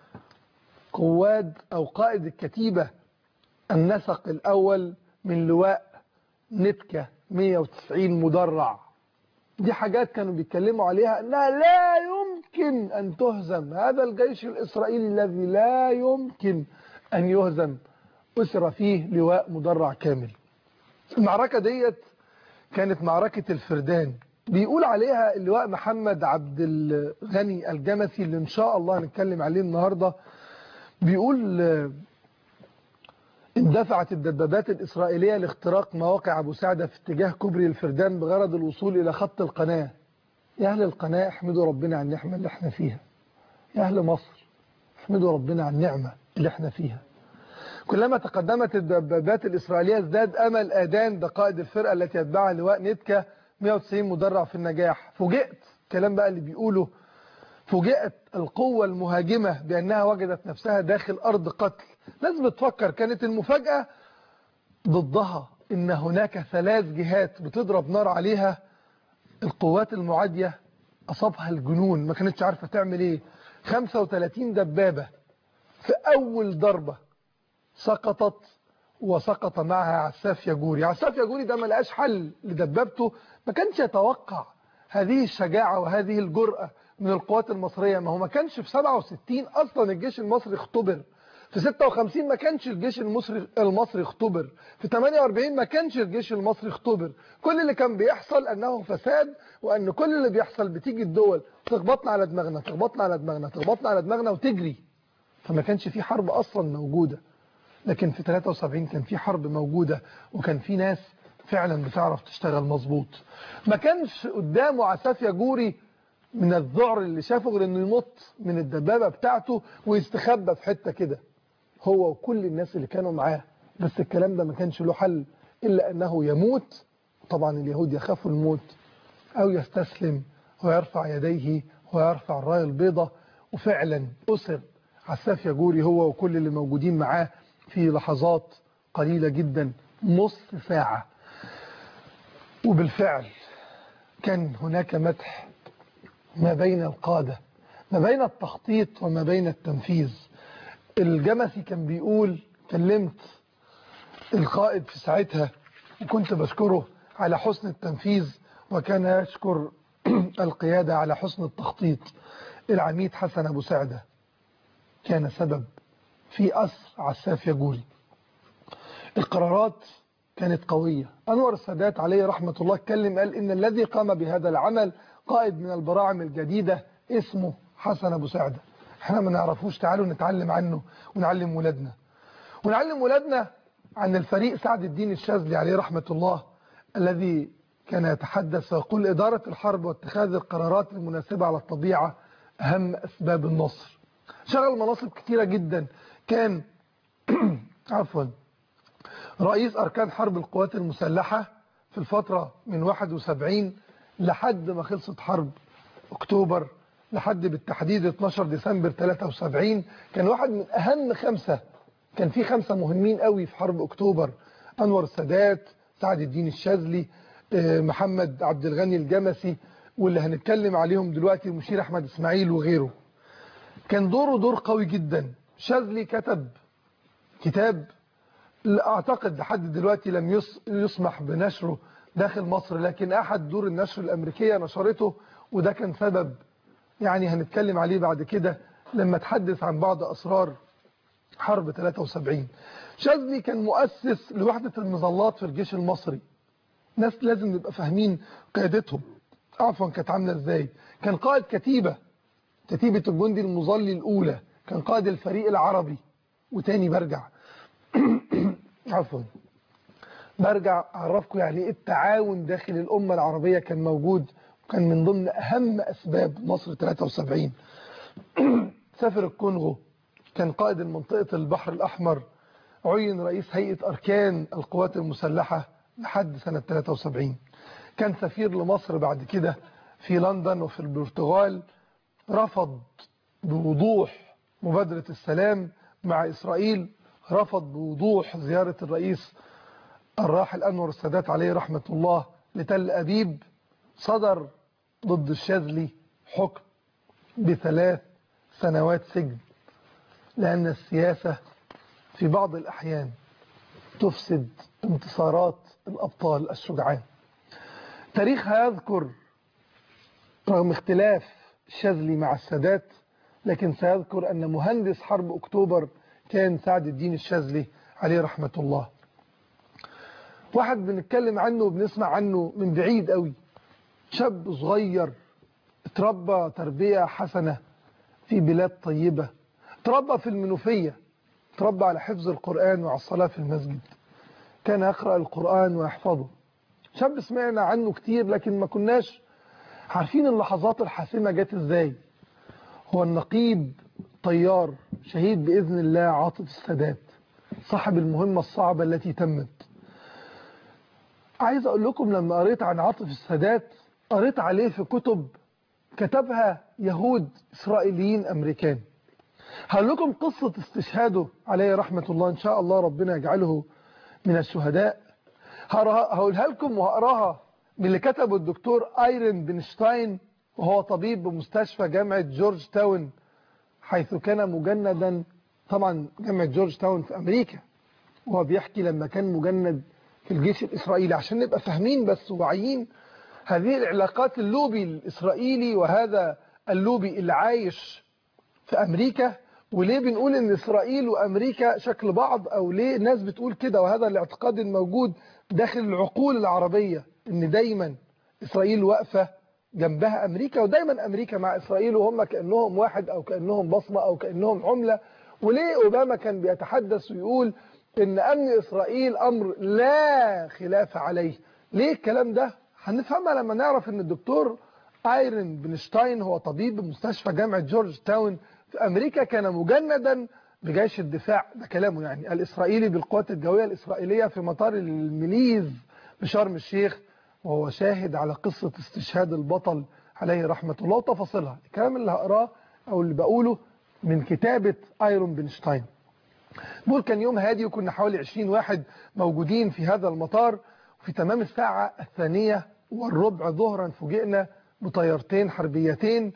قواد او قائد الكتيبه النسق الاول من لواء نتكه 190 مدرع دي حاجات كانوا بيتكلموا عليها انها لا يمكن ان تهزم هذا الجيش الاسرائيلي الذي لا يمكن ان يهزم أسر فيه لواء مدرع كامل المعركة ديت كانت معركة الفردان بيقول عليها اللواء محمد عبد الغني الجمسي اللي إن شاء الله هنتكلم عليه النهاردة بيقول اندفعت الدبابات الإسرائيلية لاختراق مواقع أبو سعدة في اتجاه كوبري الفردان بغرض الوصول إلى خط القناة يا أهل القناة احمدوا ربنا على النعمة اللي احنا فيها يا أهل مصر احمدوا ربنا على النعمة اللي احنا فيها كلما تقدمت الدبابات الإسرائيلية ازداد أمل آدان ده قائد الفرقة التي يتبعها لواء نتكا 190 مدرع في النجاح فوجئت كلام بقى اللي بيقوله فوجئت القوة المهاجمة بأنها وجدت نفسها داخل أرض قتل ناس بتفكر كانت المفاجأة ضدها إن هناك ثلاث جهات بتضرب نار عليها القوات المعادية أصابها الجنون ما كانتش عارفة تعمل إيه 35 دبابة في أول ضربة سقطت وسقط معها عساف يجوري عساف يجوري ده ما لقاش حل لدبابته ما كانش يتوقع هذه الشجاعة وهذه الجرأة من القوات المصرية ما هو ما كانش في 67 أصلا الجيش المصري اختبر في 56 ما كانش الجيش المصري المصري اختبر في 48 ما كانش الجيش المصري اختبر كل اللي كان بيحصل أنه فساد وأن كل اللي بيحصل بتيجي الدول تخبطنا على دماغنا تخبطنا على دماغنا تخبطنا على دماغنا وتجري فما كانش في حرب أصلا موجودة لكن في 73 كان في حرب موجودة وكان في ناس فعلا بتعرف تشتغل مظبوط ما كانش قدامه عساف يجوري من الذعر اللي شافه غير انه ينط من الدبابة بتاعته ويستخبى في حتة كده هو وكل الناس اللي كانوا معاه بس الكلام ده ما كانش له حل إلا أنه يموت طبعا اليهود يخافوا الموت أو يستسلم ويرفع يديه ويرفع الراية البيضة وفعلا أسر عساف يجوري هو وكل اللي موجودين معاه في لحظات قليلة جدا نص ساعة وبالفعل كان هناك مدح ما بين القادة ما بين التخطيط وما بين التنفيذ الجمسي كان بيقول كلمت القائد في ساعتها وكنت بشكره على حسن التنفيذ وكان يشكر القيادة على حسن التخطيط العميد حسن أبو سعدة كان سبب في أسر عساف يجوري القرارات كانت قوية أنور السادات عليه رحمة الله اتكلم قال إن الذي قام بهذا العمل قائد من البراعم الجديدة اسمه حسن أبو سعدة احنا ما نعرفوش تعالوا نتعلم عنه ونعلم ولادنا ونعلم ولادنا عن الفريق سعد الدين الشاذلي عليه رحمة الله الذي كان يتحدث ويقول إدارة الحرب واتخاذ القرارات المناسبة على الطبيعة أهم أسباب النصر شغل مناصب كثيرة جدا كان عفوا رئيس أركان حرب القوات المسلحة في الفترة من 71 لحد ما خلصت حرب أكتوبر لحد بالتحديد 12 ديسمبر 73 كان واحد من أهم خمسة كان في خمسة مهمين قوي في حرب أكتوبر أنور السادات سعد الدين الشاذلي محمد عبد الغني الجمسي واللي هنتكلم عليهم دلوقتي المشير أحمد إسماعيل وغيره كان دوره دور قوي جدا شاذلي كتب كتاب أعتقد لحد دلوقتي لم يسمح بنشره داخل مصر لكن أحد دور النشر الأمريكية نشرته وده كان سبب يعني هنتكلم عليه بعد كده لما تحدث عن بعض أسرار حرب 73 شاذلي كان مؤسس لوحدة المظلات في الجيش المصري ناس لازم نبقى فاهمين قيادتهم عفوا كانت عاملة ازاي كان قائد كتيبة كتيبة الجندي المظلي الأولى كان قائد الفريق العربي وتاني برجع عفوا برجع أعرفكم يعني ايه التعاون داخل الأمة العربية كان موجود وكان من ضمن أهم أسباب مصر 73 سافر الكونغو كان قائد منطقة البحر الأحمر عين رئيس هيئة أركان القوات المسلحة لحد سنة 73 كان سفير لمصر بعد كده في لندن وفي البرتغال رفض بوضوح مبادرة السلام مع إسرائيل رفض بوضوح زيارة الرئيس الراحل أنور السادات عليه رحمة الله لتل أبيب صدر ضد الشاذلي حكم بثلاث سنوات سجن لأن السياسة في بعض الأحيان تفسد انتصارات الأبطال الشجعان تاريخ هيذكر رغم اختلاف الشاذلي مع السادات لكن سيذكر أن مهندس حرب أكتوبر كان سعد الدين الشاذلي عليه رحمة الله واحد بنتكلم عنه وبنسمع عنه من بعيد قوي شاب صغير اتربى تربية حسنة في بلاد طيبة اتربى في المنوفية اتربى على حفظ القرآن وعلى الصلاة في المسجد كان يقرأ القرآن ويحفظه شاب سمعنا عنه كتير لكن ما كناش عارفين اللحظات الحاسمة جت ازاي هو النقيب طيار شهيد بإذن الله عاطف السادات صاحب المهمة الصعبة التي تمت عايز أقول لكم لما قريت عن عاطف السادات قريت عليه في كتب كتبها يهود إسرائيليين أمريكان هقول لكم قصة استشهاده عليه رحمة الله إن شاء الله ربنا يجعله من الشهداء هقولها لكم وهقراها من اللي كتبه الدكتور ايرن بنشتاين وهو طبيب بمستشفى جامعة جورج تاون حيث كان مجندا طبعا جامعة جورج تاون في أمريكا وهو بيحكي لما كان مجند في الجيش الإسرائيلي عشان نبقى فاهمين بس واعيين هذه العلاقات اللوبي الإسرائيلي وهذا اللوبي اللي عايش في أمريكا وليه بنقول ان إسرائيل وأمريكا شكل بعض أو ليه ناس بتقول كده وهذا الاعتقاد الموجود داخل العقول العربية ان دايما إسرائيل واقفة جنبها أمريكا ودايما أمريكا مع إسرائيل وهم كأنهم واحد أو كأنهم بصمة أو كأنهم عملة وليه أوباما كان بيتحدث ويقول ان أمن إسرائيل أمر لا خلاف عليه ليه الكلام ده هنفهمها لما نعرف ان الدكتور ايرن بنشتاين هو طبيب بمستشفى جامعة جورج تاون في أمريكا كان مجندا بجيش الدفاع ده كلامه يعني الإسرائيلي بالقوات الجوية الإسرائيلية في مطار المليز بشرم الشيخ وهو شاهد على قصة استشهاد البطل عليه رحمة الله وتفاصيلها الكلام اللي هقراه أو اللي بقوله من كتابة ايرون بنشتاين بقول كان يوم هادي وكنا حوالي 20 واحد موجودين في هذا المطار وفي تمام الساعة الثانية والربع ظهرا فوجئنا بطيارتين حربيتين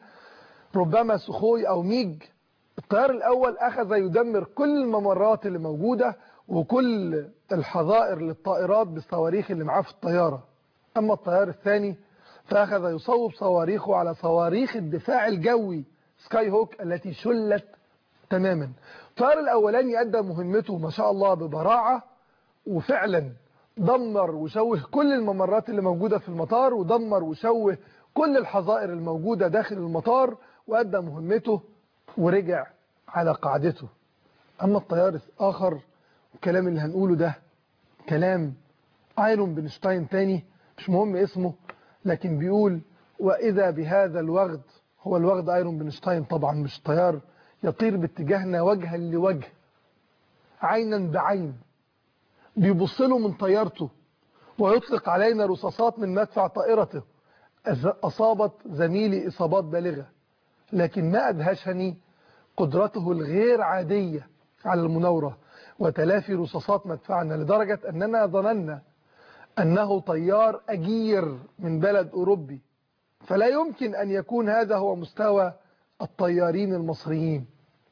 ربما سخوي أو ميج الطيار الأول أخذ يدمر كل الممرات اللي موجودة وكل الحظائر للطائرات بالصواريخ اللي معاه في الطيارة أما الطيار الثاني فأخذ يصوب صواريخه على صواريخ الدفاع الجوي سكاي هوك التي شلت تماما الطيار الأولاني أدى مهمته ما شاء الله ببراعة وفعلا دمر وشوه كل الممرات اللي موجودة في المطار ودمر وشوه كل الحظائر الموجودة داخل المطار وأدى مهمته ورجع على قاعدته أما الطيار الآخر الكلام اللي هنقوله ده كلام ايرون بنشتاين تاني مش مهم اسمه لكن بيقول وإذا بهذا الوغد هو الوغد ايرون بنشتاين طبعا مش طيار يطير باتجاهنا وجها لوجه عينا بعين بيبص له من طيارته ويطلق علينا رصاصات من مدفع طائرته أصابت زميلي إصابات بالغة لكن ما أدهشني قدرته الغير عادية على المناورة وتلافي رصاصات مدفعنا لدرجة أننا ظننا أنه طيار أجير من بلد أوروبي فلا يمكن أن يكون هذا هو مستوى الطيارين المصريين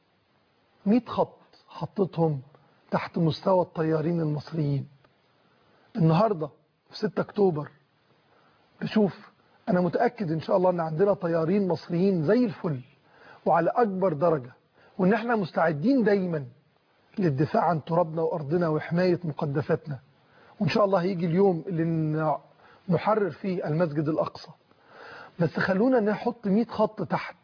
100 خط حطتهم تحت مستوى الطيارين المصريين النهاردة في 6 أكتوبر بشوف أنا متأكد إن شاء الله أن عندنا طيارين مصريين زي الفل وعلى أكبر درجة وإن احنا مستعدين دايما للدفاع عن ترابنا وأرضنا وحماية مقدساتنا وإن شاء الله هيجي اليوم اللي نحرر فيه المسجد الأقصى بس خلونا نحط 100 خط تحت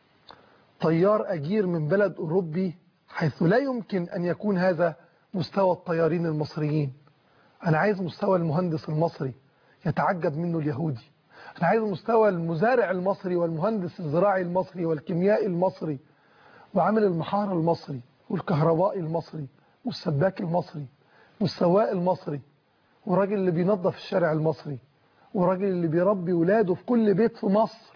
طيار أجير من بلد أوروبي حيث لا يمكن أن يكون هذا مستوى الطيارين المصريين أنا عايز مستوى المهندس المصري يتعجب منه اليهودي أنا عايز مستوى المزارع المصري والمهندس الزراعي المصري والكيميائي المصري وعامل المحار المصري والكهربائي المصري والسباك المصري والسواق المصري والراجل اللي بينظف الشارع المصري والراجل اللي بيربي ولاده في كل بيت في مصر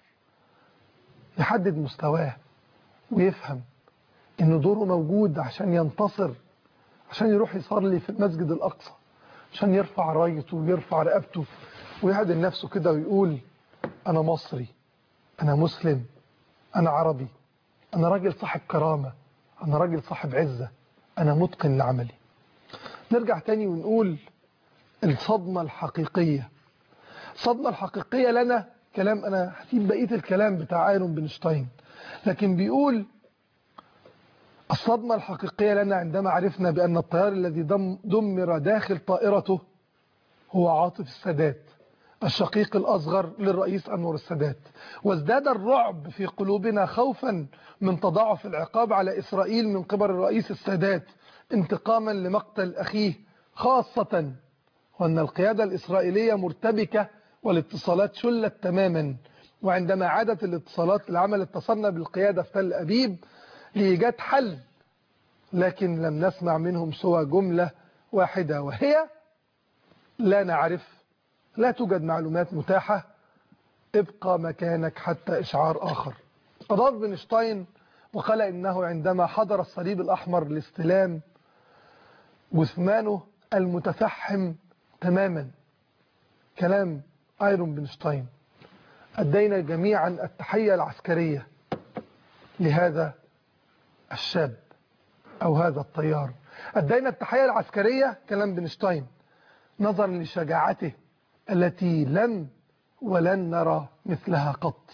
يحدد مستواه ويفهم ان دوره موجود عشان ينتصر عشان يروح يصلي في المسجد الأقصى عشان يرفع رايته ويرفع رقبته ويعدل نفسه كده ويقول أنا مصري أنا مسلم أنا عربي أنا راجل صاحب كرامة أنا راجل صاحب عزة أنا متقن لعملي نرجع تاني ونقول الصدمة الحقيقية الصدمة الحقيقية لنا كلام أنا هسيب بقية الكلام بتاع ايرون بنشتاين لكن بيقول الصدمة الحقيقية لنا عندما عرفنا بأن الطيار الذي دم دمر داخل طائرته هو عاطف السادات الشقيق الأصغر للرئيس أنور السادات وازداد الرعب في قلوبنا خوفا من تضاعف العقاب على إسرائيل من قبل الرئيس السادات انتقاما لمقتل أخيه خاصة وأن القيادة الإسرائيلية مرتبكة والاتصالات شلت تماما وعندما عادت الاتصالات للعمل اتصلنا بالقيادة في تل أبيب لإيجاد حل لكن لم نسمع منهم سوى جملة واحدة وهي لا نعرف لا توجد معلومات متاحة ابقى مكانك حتى إشعار آخر أضاف بنشتاين وقال إنه عندما حضر الصليب الأحمر لاستلام جثمانه المتفحم تماما كلام ايرون بنشتاين أدينا جميعا التحية العسكرية لهذا الشاب أو هذا الطيار أدينا التحية العسكرية كلام بنشتاين نظرا لشجاعته التي لم ولن نرى مثلها قط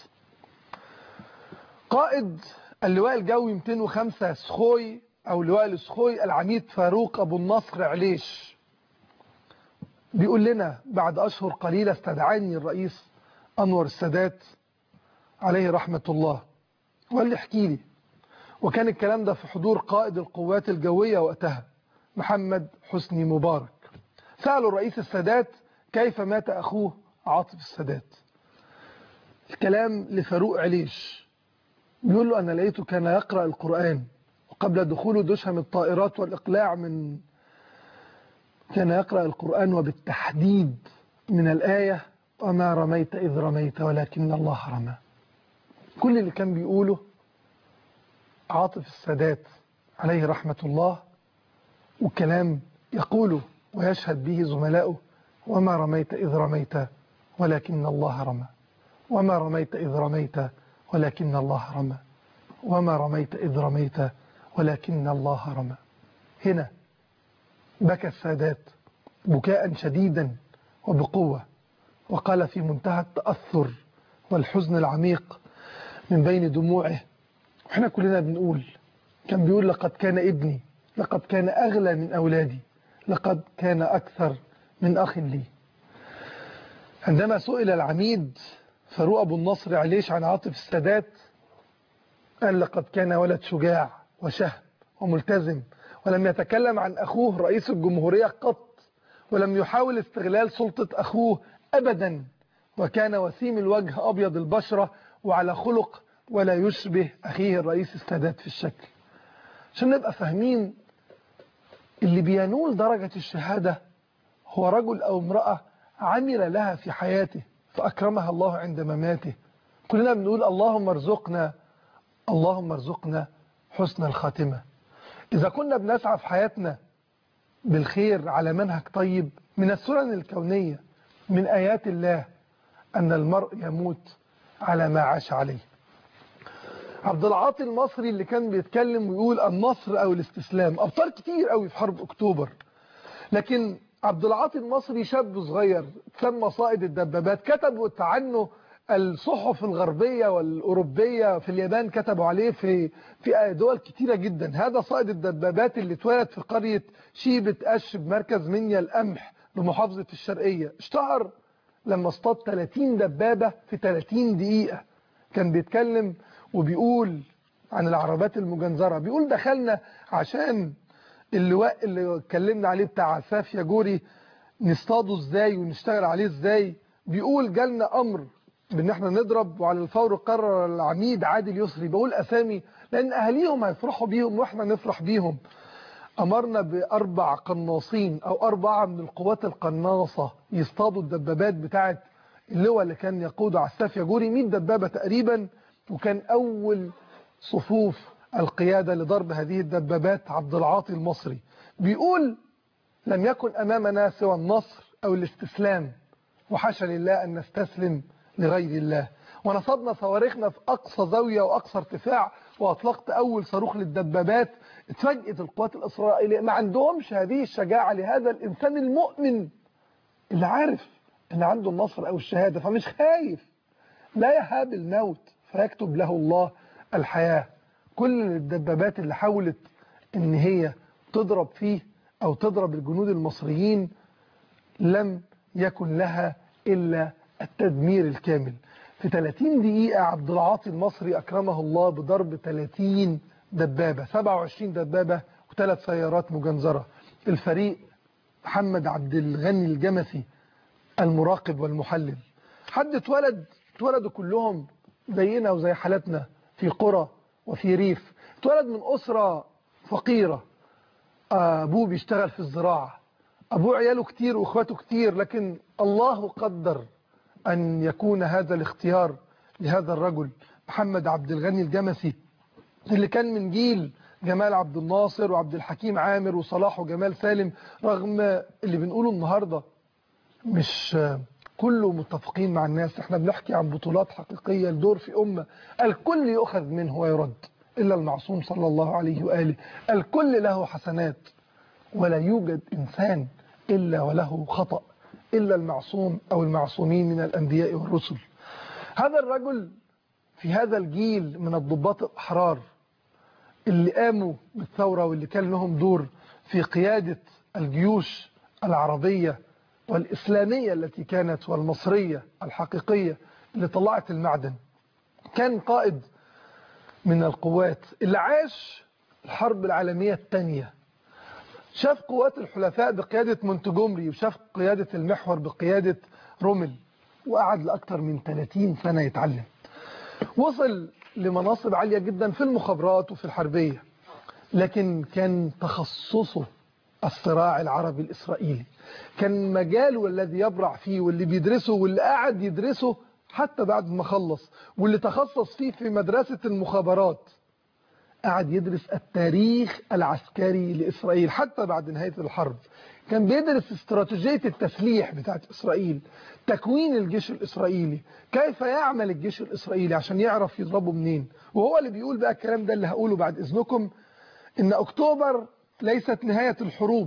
قائد اللواء الجوي 205 سخوي أو لواء السخوي العميد فاروق أبو النصر عليش بيقول لنا بعد أشهر قليلة استدعاني الرئيس أنور السادات عليه رحمة الله وقال لي احكي لي وكان الكلام ده في حضور قائد القوات الجوية وقتها محمد حسني مبارك سألوا الرئيس السادات كيف مات أخوه عاطف السادات الكلام لفاروق عليش بيقول له أنا لقيته كان يقرأ القرآن وقبل دخوله دشهم الطائرات والإقلاع من كان يقرأ القرآن وبالتحديد من الآية وما رميت إذ رميت ولكن الله رمى كل اللي كان بيقوله عاطف السادات عليه رحمة الله وكلام يقوله ويشهد به زملاؤه وما رميت إذ رميت ولكن الله رمى وما رميت إذ رميت ولكن الله رمى وما رميت إذ رميت ولكن الله رمى هنا بكى السادات بكاء شديدا وبقوة وقال في منتهى التأثر والحزن العميق من بين دموعه احنا كلنا بنقول كان بيقول لقد كان ابني لقد كان أغلى من أولادي لقد كان أكثر من أخ لي عندما سئل العميد فاروق أبو النصر عليش عن عاطف السادات قال لقد كان ولد شجاع وشهم وملتزم ولم يتكلم عن أخوه رئيس الجمهورية قط ولم يحاول استغلال سلطة أخوه أبدا وكان وسيم الوجه أبيض البشرة وعلى خلق ولا يشبه أخيه الرئيس السادات في الشكل عشان نبقى فاهمين اللي بينول درجة الشهادة هو رجل أو امرأة عمل لها في حياته فأكرمها الله عند مماته كلنا بنقول اللهم ارزقنا اللهم ارزقنا حسن الخاتمة إذا كنا بنسعى في حياتنا بالخير على منهج طيب من السنن الكونية من آيات الله أن المرء يموت على ما عاش عليه عبد العاطي المصري اللي كان بيتكلم ويقول النصر أو الاستسلام أبطال كتير قوي في حرب أكتوبر لكن عبد العاطي المصري شاب صغير تسمى صائد الدبابات كتبوا عنه الصحف الغربية والأوروبية في اليابان كتبوا عليه في في دول كتيرة جدا هذا صائد الدبابات اللي اتولد في قرية شيبة أش بمركز منيا القمح بمحافظة الشرقية اشتهر لما اصطاد 30 دبابة في 30 دقيقة كان بيتكلم وبيقول عن العربات المجنزرة بيقول دخلنا عشان اللواء اللي اتكلمنا عليه بتاع عساف يجوري نصطاده ازاي ونشتغل عليه ازاي بيقول جالنا امر بان احنا نضرب وعلى الفور قرر العميد عادل يسري بقول اسامي لان اهاليهم هيفرحوا بيهم واحنا نفرح بيهم امرنا باربع قناصين او اربعه من القوات القناصه يصطادوا الدبابات بتاعه اللواء اللي كان يقوده عساف يجوري 100 دبابه تقريبا وكان اول صفوف القياده لضرب هذه الدبابات عبد العاطي المصري بيقول لم يكن امامنا سوى النصر او الاستسلام وحاشا لله ان نستسلم لغير الله ونصبنا صواريخنا في أقصى زاوية وأقصى ارتفاع وأطلقت أول صاروخ للدبابات اتفاجئت القوات الإسرائيلية ما عندهمش هذه الشجاعة لهذا الإنسان المؤمن اللي عارف اللي عنده النصر أو الشهادة فمش خايف لا يهاب الموت فيكتب له الله الحياة كل الدبابات اللي حاولت ان هي تضرب فيه او تضرب الجنود المصريين لم يكن لها الا التدمير الكامل في 30 دقيقة عبد العاطي المصري أكرمه الله بضرب 30 دبابة 27 دبابة وثلاث سيارات مجنزرة الفريق محمد عبد الغني الجمسي المراقب والمحلل حد اتولد اتولدوا كلهم زينا وزي حالتنا في قرى وفي ريف اتولد من أسرة فقيرة أبوه بيشتغل في الزراعة أبوه عياله كتير وإخواته كتير لكن الله قدر أن يكون هذا الاختيار لهذا الرجل محمد عبد الغني الجمسي اللي كان من جيل جمال عبد الناصر وعبد الحكيم عامر وصلاح وجمال سالم رغم اللي بنقوله النهاردة مش كله متفقين مع الناس احنا بنحكي عن بطولات حقيقية لدور في أمة الكل يؤخذ منه ويرد إلا المعصوم صلى الله عليه وآله الكل له حسنات ولا يوجد إنسان إلا وله خطأ إلا المعصوم أو المعصومين من الأنبياء والرسل هذا الرجل في هذا الجيل من الضباط الأحرار اللي قاموا بالثورة واللي كان لهم دور في قيادة الجيوش العربية والإسلامية التي كانت والمصرية الحقيقية اللي طلعت المعدن كان قائد من القوات اللي عاش الحرب العالمية الثانية شاف قوات الحلفاء بقيادة مونتجومري وشاف قيادة المحور بقيادة رومل وقعد لأكثر من 30 سنة يتعلم وصل لمناصب عالية جدا في المخابرات وفي الحربية لكن كان تخصصه الصراع العربي الإسرائيلي كان مجاله الذي يبرع فيه واللي بيدرسه واللي قاعد يدرسه حتى بعد ما خلص واللي تخصص فيه في مدرسة المخابرات قعد يدرس التاريخ العسكري لإسرائيل حتى بعد نهاية الحرب كان بيدرس استراتيجية التسليح بتاعت إسرائيل تكوين الجيش الإسرائيلي كيف يعمل الجيش الإسرائيلي عشان يعرف يضربه منين وهو اللي بيقول بقى الكلام ده اللي هقوله بعد إذنكم إن أكتوبر ليست نهاية الحروب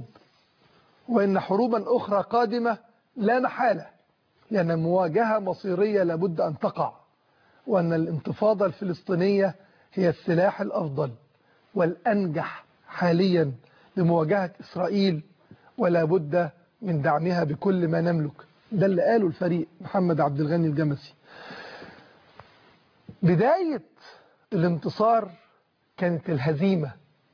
وإن حروبا أخرى قادمة لا محالة لأن مواجهة مصيرية لابد أن تقع وأن الانتفاضة الفلسطينية هي السلاح الأفضل والأنجح حاليا لمواجهة إسرائيل ولا بد من دعمها بكل ما نملك ده اللي قاله الفريق محمد عبد الغني الجمسي بداية الانتصار كانت الهزيمة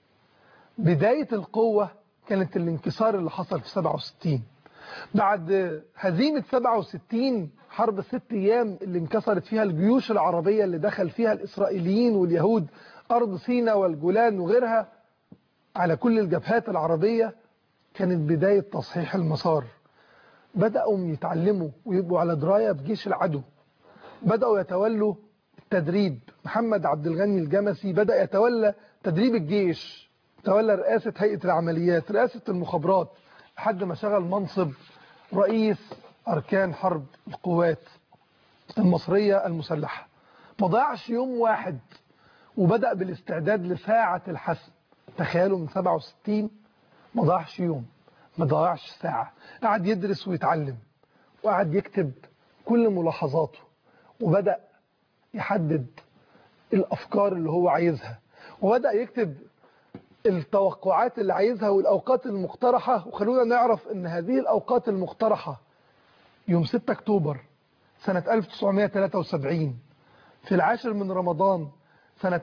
بداية القوة كانت الانكسار اللي حصل في 67 بعد هزيمة 67 حرب الست أيام اللي انكسرت فيها الجيوش العربية اللي دخل فيها الإسرائيليين واليهود أرض سينا والجولان وغيرها على كل الجبهات العربية كانت بداية تصحيح المسار بدأوا يتعلموا ويبقوا على دراية بجيش العدو بدأوا يتولوا التدريب محمد عبد الغني الجمسي بدأ يتولى تدريب الجيش تولى رئاسة هيئة العمليات رئاسة المخابرات لحد ما شغل منصب رئيس أركان حرب القوات المصرية المسلحة ما ضيعش يوم واحد وبدأ بالاستعداد لساعة الحسم تخيلوا من 67 ما ضيعش يوم ما ضيعش ساعة قعد يدرس ويتعلم وقعد يكتب كل ملاحظاته وبدأ يحدد الأفكار اللي هو عايزها وبدأ يكتب التوقعات اللي عايزها والأوقات المقترحة وخلونا نعرف ان هذه الأوقات المقترحة يوم 6 أكتوبر سنة 1973 في العاشر من رمضان سنة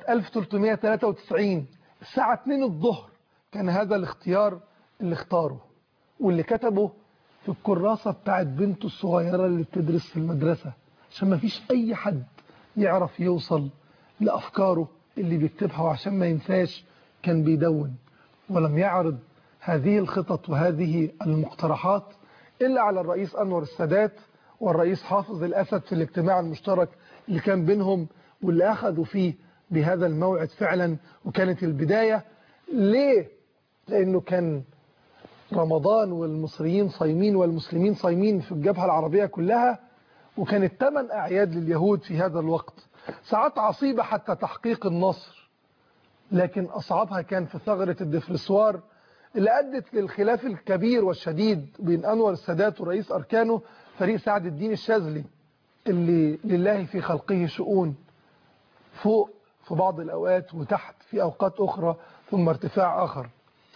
1393 الساعة 2 الظهر كان هذا الاختيار اللي اختاره واللي كتبه في الكراسة بتاعت بنته الصغيرة اللي بتدرس في المدرسة عشان ما فيش أي حد يعرف يوصل لأفكاره اللي بيكتبها وعشان ما ينساش كان بيدون ولم يعرض هذه الخطط وهذه المقترحات إلا على الرئيس أنور السادات والرئيس حافظ الأسد في الاجتماع المشترك اللي كان بينهم واللي أخذوا فيه بهذا الموعد فعلا وكانت البداية ليه؟ لأنه كان رمضان والمصريين صايمين والمسلمين صايمين في الجبهة العربية كلها وكانت ثمان أعياد لليهود في هذا الوقت ساعات عصيبة حتى تحقيق النصر لكن أصعبها كان في ثغرة الدفرسوار اللي أدت للخلاف الكبير والشديد بين أنور السادات ورئيس أركانه فريق سعد الدين الشاذلي اللي لله في خلقه شؤون فوق في بعض الأوقات وتحت في أوقات أخرى ثم ارتفاع آخر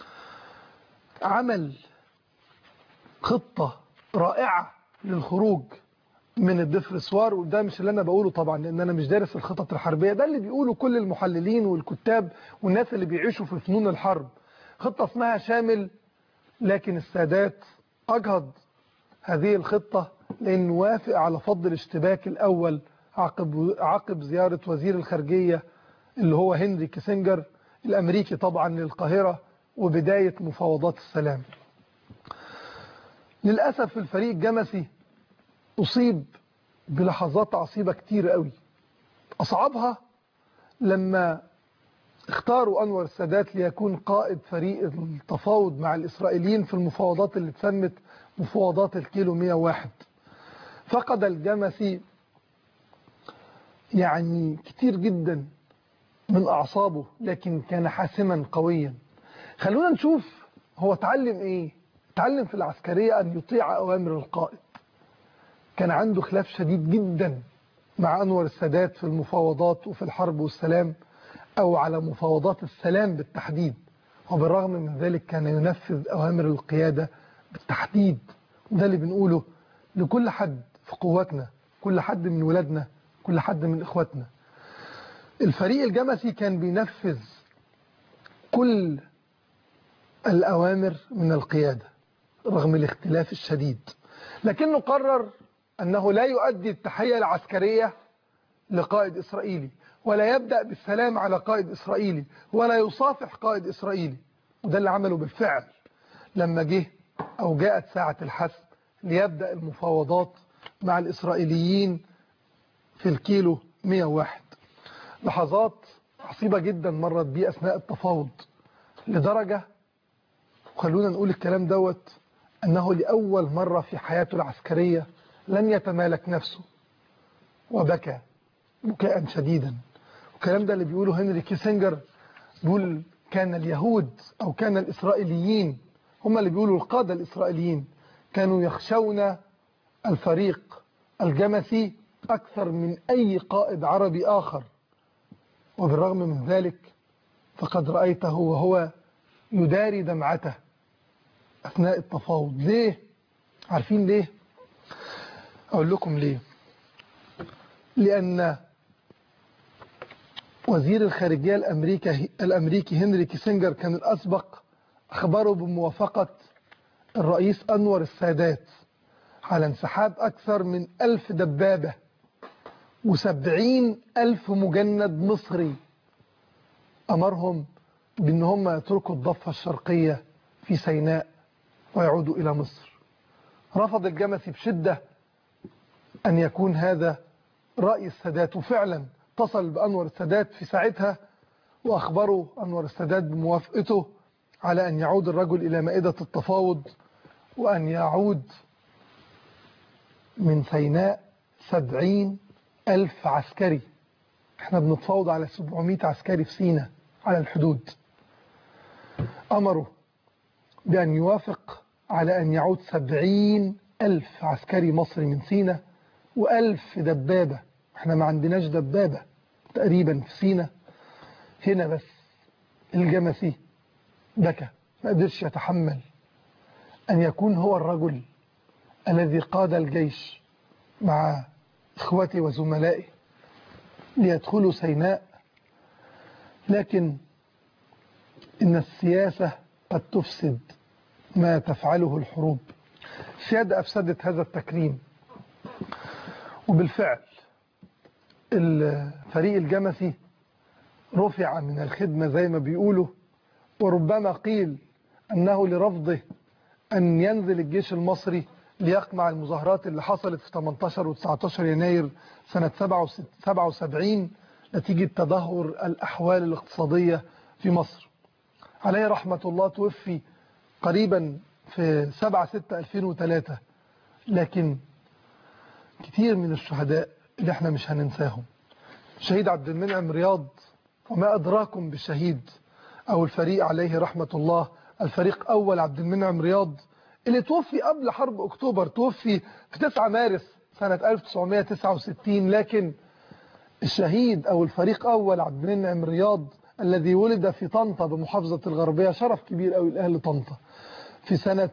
عمل خطة رائعة للخروج من الدفرسوار وده مش اللي انا بقوله طبعا لان انا مش دارس الخطط الحربيه ده اللي بيقوله كل المحللين والكتاب والناس اللي بيعيشوا في فنون الحرب خطه اسمها شامل لكن السادات اجهض هذه الخطه لانه وافق على فض الاشتباك الاول عقب عقب زياره وزير الخارجيه اللي هو هنري كيسنجر الامريكي طبعا للقاهره وبدايه مفاوضات السلام للاسف الفريق الجمسي أصيب بلحظات عصيبة كتير قوي أصعبها لما اختاروا أنور السادات ليكون قائد فريق التفاوض مع الإسرائيليين في المفاوضات اللي اتسمت مفاوضات الكيلو 101 فقد الجمسي يعني كتير جدا من أعصابه لكن كان حاسما قويا خلونا نشوف هو اتعلم ايه اتعلم في العسكرية أن يطيع أوامر القائد كان عنده خلاف شديد جدا مع أنور السادات في المفاوضات وفي الحرب والسلام أو على مفاوضات السلام بالتحديد وبالرغم من ذلك كان ينفذ أوامر القيادة بالتحديد وده اللي بنقوله لكل حد في قواتنا كل حد من ولادنا كل حد من إخواتنا الفريق الجمسي كان بينفذ كل الأوامر من القيادة رغم الاختلاف الشديد لكنه قرر أنه لا يؤدي التحية العسكرية لقائد إسرائيلي ولا يبدأ بالسلام على قائد إسرائيلي ولا يصافح قائد إسرائيلي وده اللي عمله بالفعل لما جه أو جاءت ساعة الحسم ليبدأ المفاوضات مع الإسرائيليين في الكيلو 101 لحظات عصيبة جدا مرت بيه أثناء التفاوض لدرجة خلونا نقول الكلام دوت أنه لأول مرة في حياته العسكرية لم يتمالك نفسه وبكى بكاء شديدا والكلام ده اللي بيقوله هنري كيسنجر بيقول كان اليهود أو كان الإسرائيليين هم اللي بيقولوا القادة الإسرائيليين كانوا يخشون الفريق الجمسي أكثر من أي قائد عربي آخر وبالرغم من ذلك فقد رأيته وهو يداري دمعته أثناء التفاوض ليه؟ عارفين ليه؟ أقول لكم ليه لأن وزير الخارجية الأمريكي, الأمريكي هنري كيسنجر كان الأسبق أخبره بموافقة الرئيس أنور السادات على انسحاب أكثر من ألف دبابة وسبعين ألف مجند مصري أمرهم بأن هم يتركوا الضفة الشرقية في سيناء ويعودوا إلى مصر رفض الجمسي بشدة أن يكون هذا رأي السادات وفعلا اتصل بأنور السادات في ساعتها وأخبروا أنور السادات بموافقته على أن يعود الرجل إلى مائدة التفاوض وأن يعود من سيناء سبعين ألف عسكري احنا بنتفاوض على 700 عسكري في سيناء على الحدود أمروا بأن يوافق على أن يعود سبعين ألف عسكري مصري من سينا وألف دبابة احنا ما عندناش دبابة تقريبا في سينا هنا بس الجمسي بكى ما قدرش يتحمل أن يكون هو الرجل الذي قاد الجيش مع إخوته وزملائه ليدخلوا سيناء لكن إن السياسة قد تفسد ما تفعله الحروب السيادة أفسدت هذا التكريم وبالفعل الفريق الجمسي رفع من الخدمة زي ما بيقولوا وربما قيل أنه لرفضه أن ينزل الجيش المصري ليقمع المظاهرات اللي حصلت في 18 و 19 يناير سنة 77 نتيجة تدهور الأحوال الاقتصادية في مصر عليه رحمة الله توفي قريبا في 7 6 2003 لكن كتير من الشهداء اللي احنا مش هننساهم شهيد عبد المنعم رياض وما أدراكم بالشهيد أو الفريق عليه رحمة الله الفريق أول عبد المنعم رياض اللي توفي قبل حرب أكتوبر توفي في 9 مارس سنة 1969 لكن الشهيد أو الفريق أول عبد المنعم رياض الذي ولد في طنطا بمحافظة الغربية شرف كبير قوي لأهل طنطا في سنة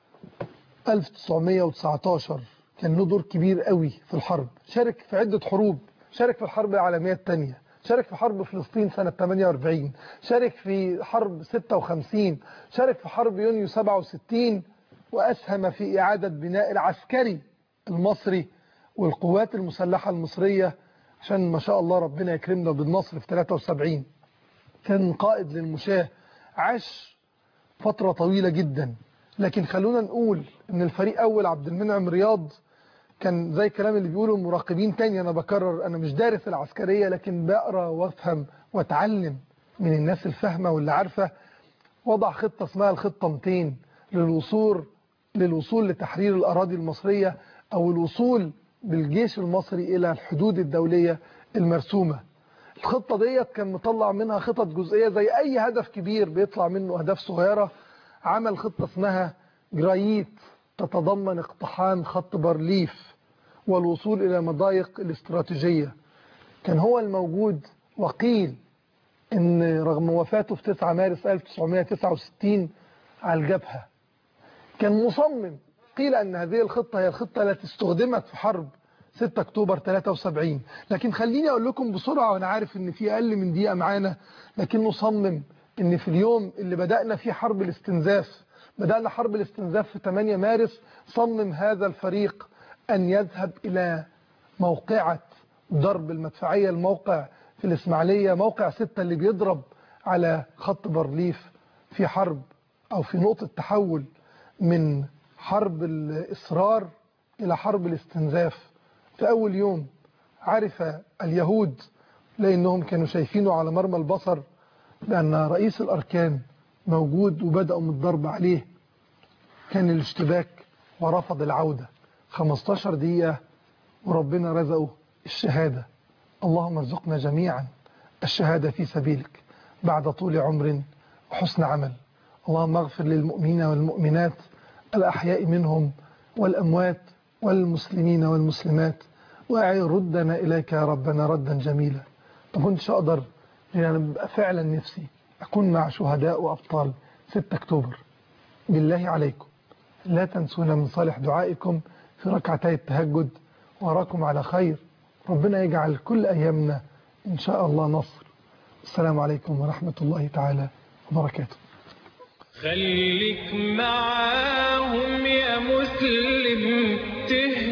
1919 كان له دور كبير قوي في الحرب شارك في عدة حروب شارك في الحرب العالمية الثانية شارك في حرب فلسطين سنة 48 شارك في حرب 56 شارك في حرب يونيو 67 وأسهم في إعادة بناء العسكري المصري والقوات المسلحة المصرية عشان ما شاء الله ربنا يكرمنا بالنصر في 73 كان قائد للمشاة عاش فترة طويلة جدا لكن خلونا نقول ان الفريق اول عبد المنعم رياض كان زي الكلام اللي بيقوله المراقبين تاني انا بكرر انا مش دارس العسكرية لكن بقرا وافهم واتعلم من الناس الفاهمة واللي عارفة وضع خطة اسمها الخطة 200 للوصول للوصول لتحرير الأراضي المصرية أو الوصول بالجيش المصري إلى الحدود الدولية المرسومة الخطة ديت كان مطلع منها خطط جزئية زي أي هدف كبير بيطلع منه أهداف صغيرة عمل خطة اسمها جرايت تتضمن اقتحام خط بارليف والوصول إلى مضايق الاستراتيجية كان هو الموجود وقيل ان رغم وفاته في 9 مارس 1969 على الجبهة كان مصمم قيل أن هذه الخطة هي الخطة التي استخدمت في حرب 6 أكتوبر 73 لكن خليني أقول لكم بسرعة وأنا عارف أن في أقل من دقيقة معانا لكن نصمم أن في اليوم اللي بدأنا فيه حرب الاستنزاف بدأنا حرب الاستنزاف في 8 مارس صمم هذا الفريق أن يذهب إلى موقعة ضرب المدفعية الموقع في الإسماعيلية موقع ستة اللي بيضرب على خط بارليف في حرب أو في نقطة تحول من حرب الإصرار إلى حرب الاستنزاف في أول يوم عرف اليهود لأنهم كانوا شايفينه على مرمى البصر بأن رئيس الأركان موجود وبدأوا من الضرب عليه كان الاشتباك ورفض العودة 15 دقيقة وربنا رزقه الشهادة اللهم ارزقنا جميعا الشهادة في سبيلك بعد طول عمر وحسن عمل اللهم اغفر للمؤمنين والمؤمنات الأحياء منهم والأموات والمسلمين والمسلمات واعي ردنا إليك يا ربنا ردا جميلا ما كنتش أقدر لأن أنا ببقى فعلا نفسي أكون مع شهداء وأبطال 6 أكتوبر بالله عليكم لا تنسونا من صالح دعائكم في ركعتي التهجد وأراكم على خير ربنا يجعل كل أيامنا إن شاء الله نصر السلام عليكم ورحمة الله تعالى وبركاته خليك معاهم يا مسلم تهدى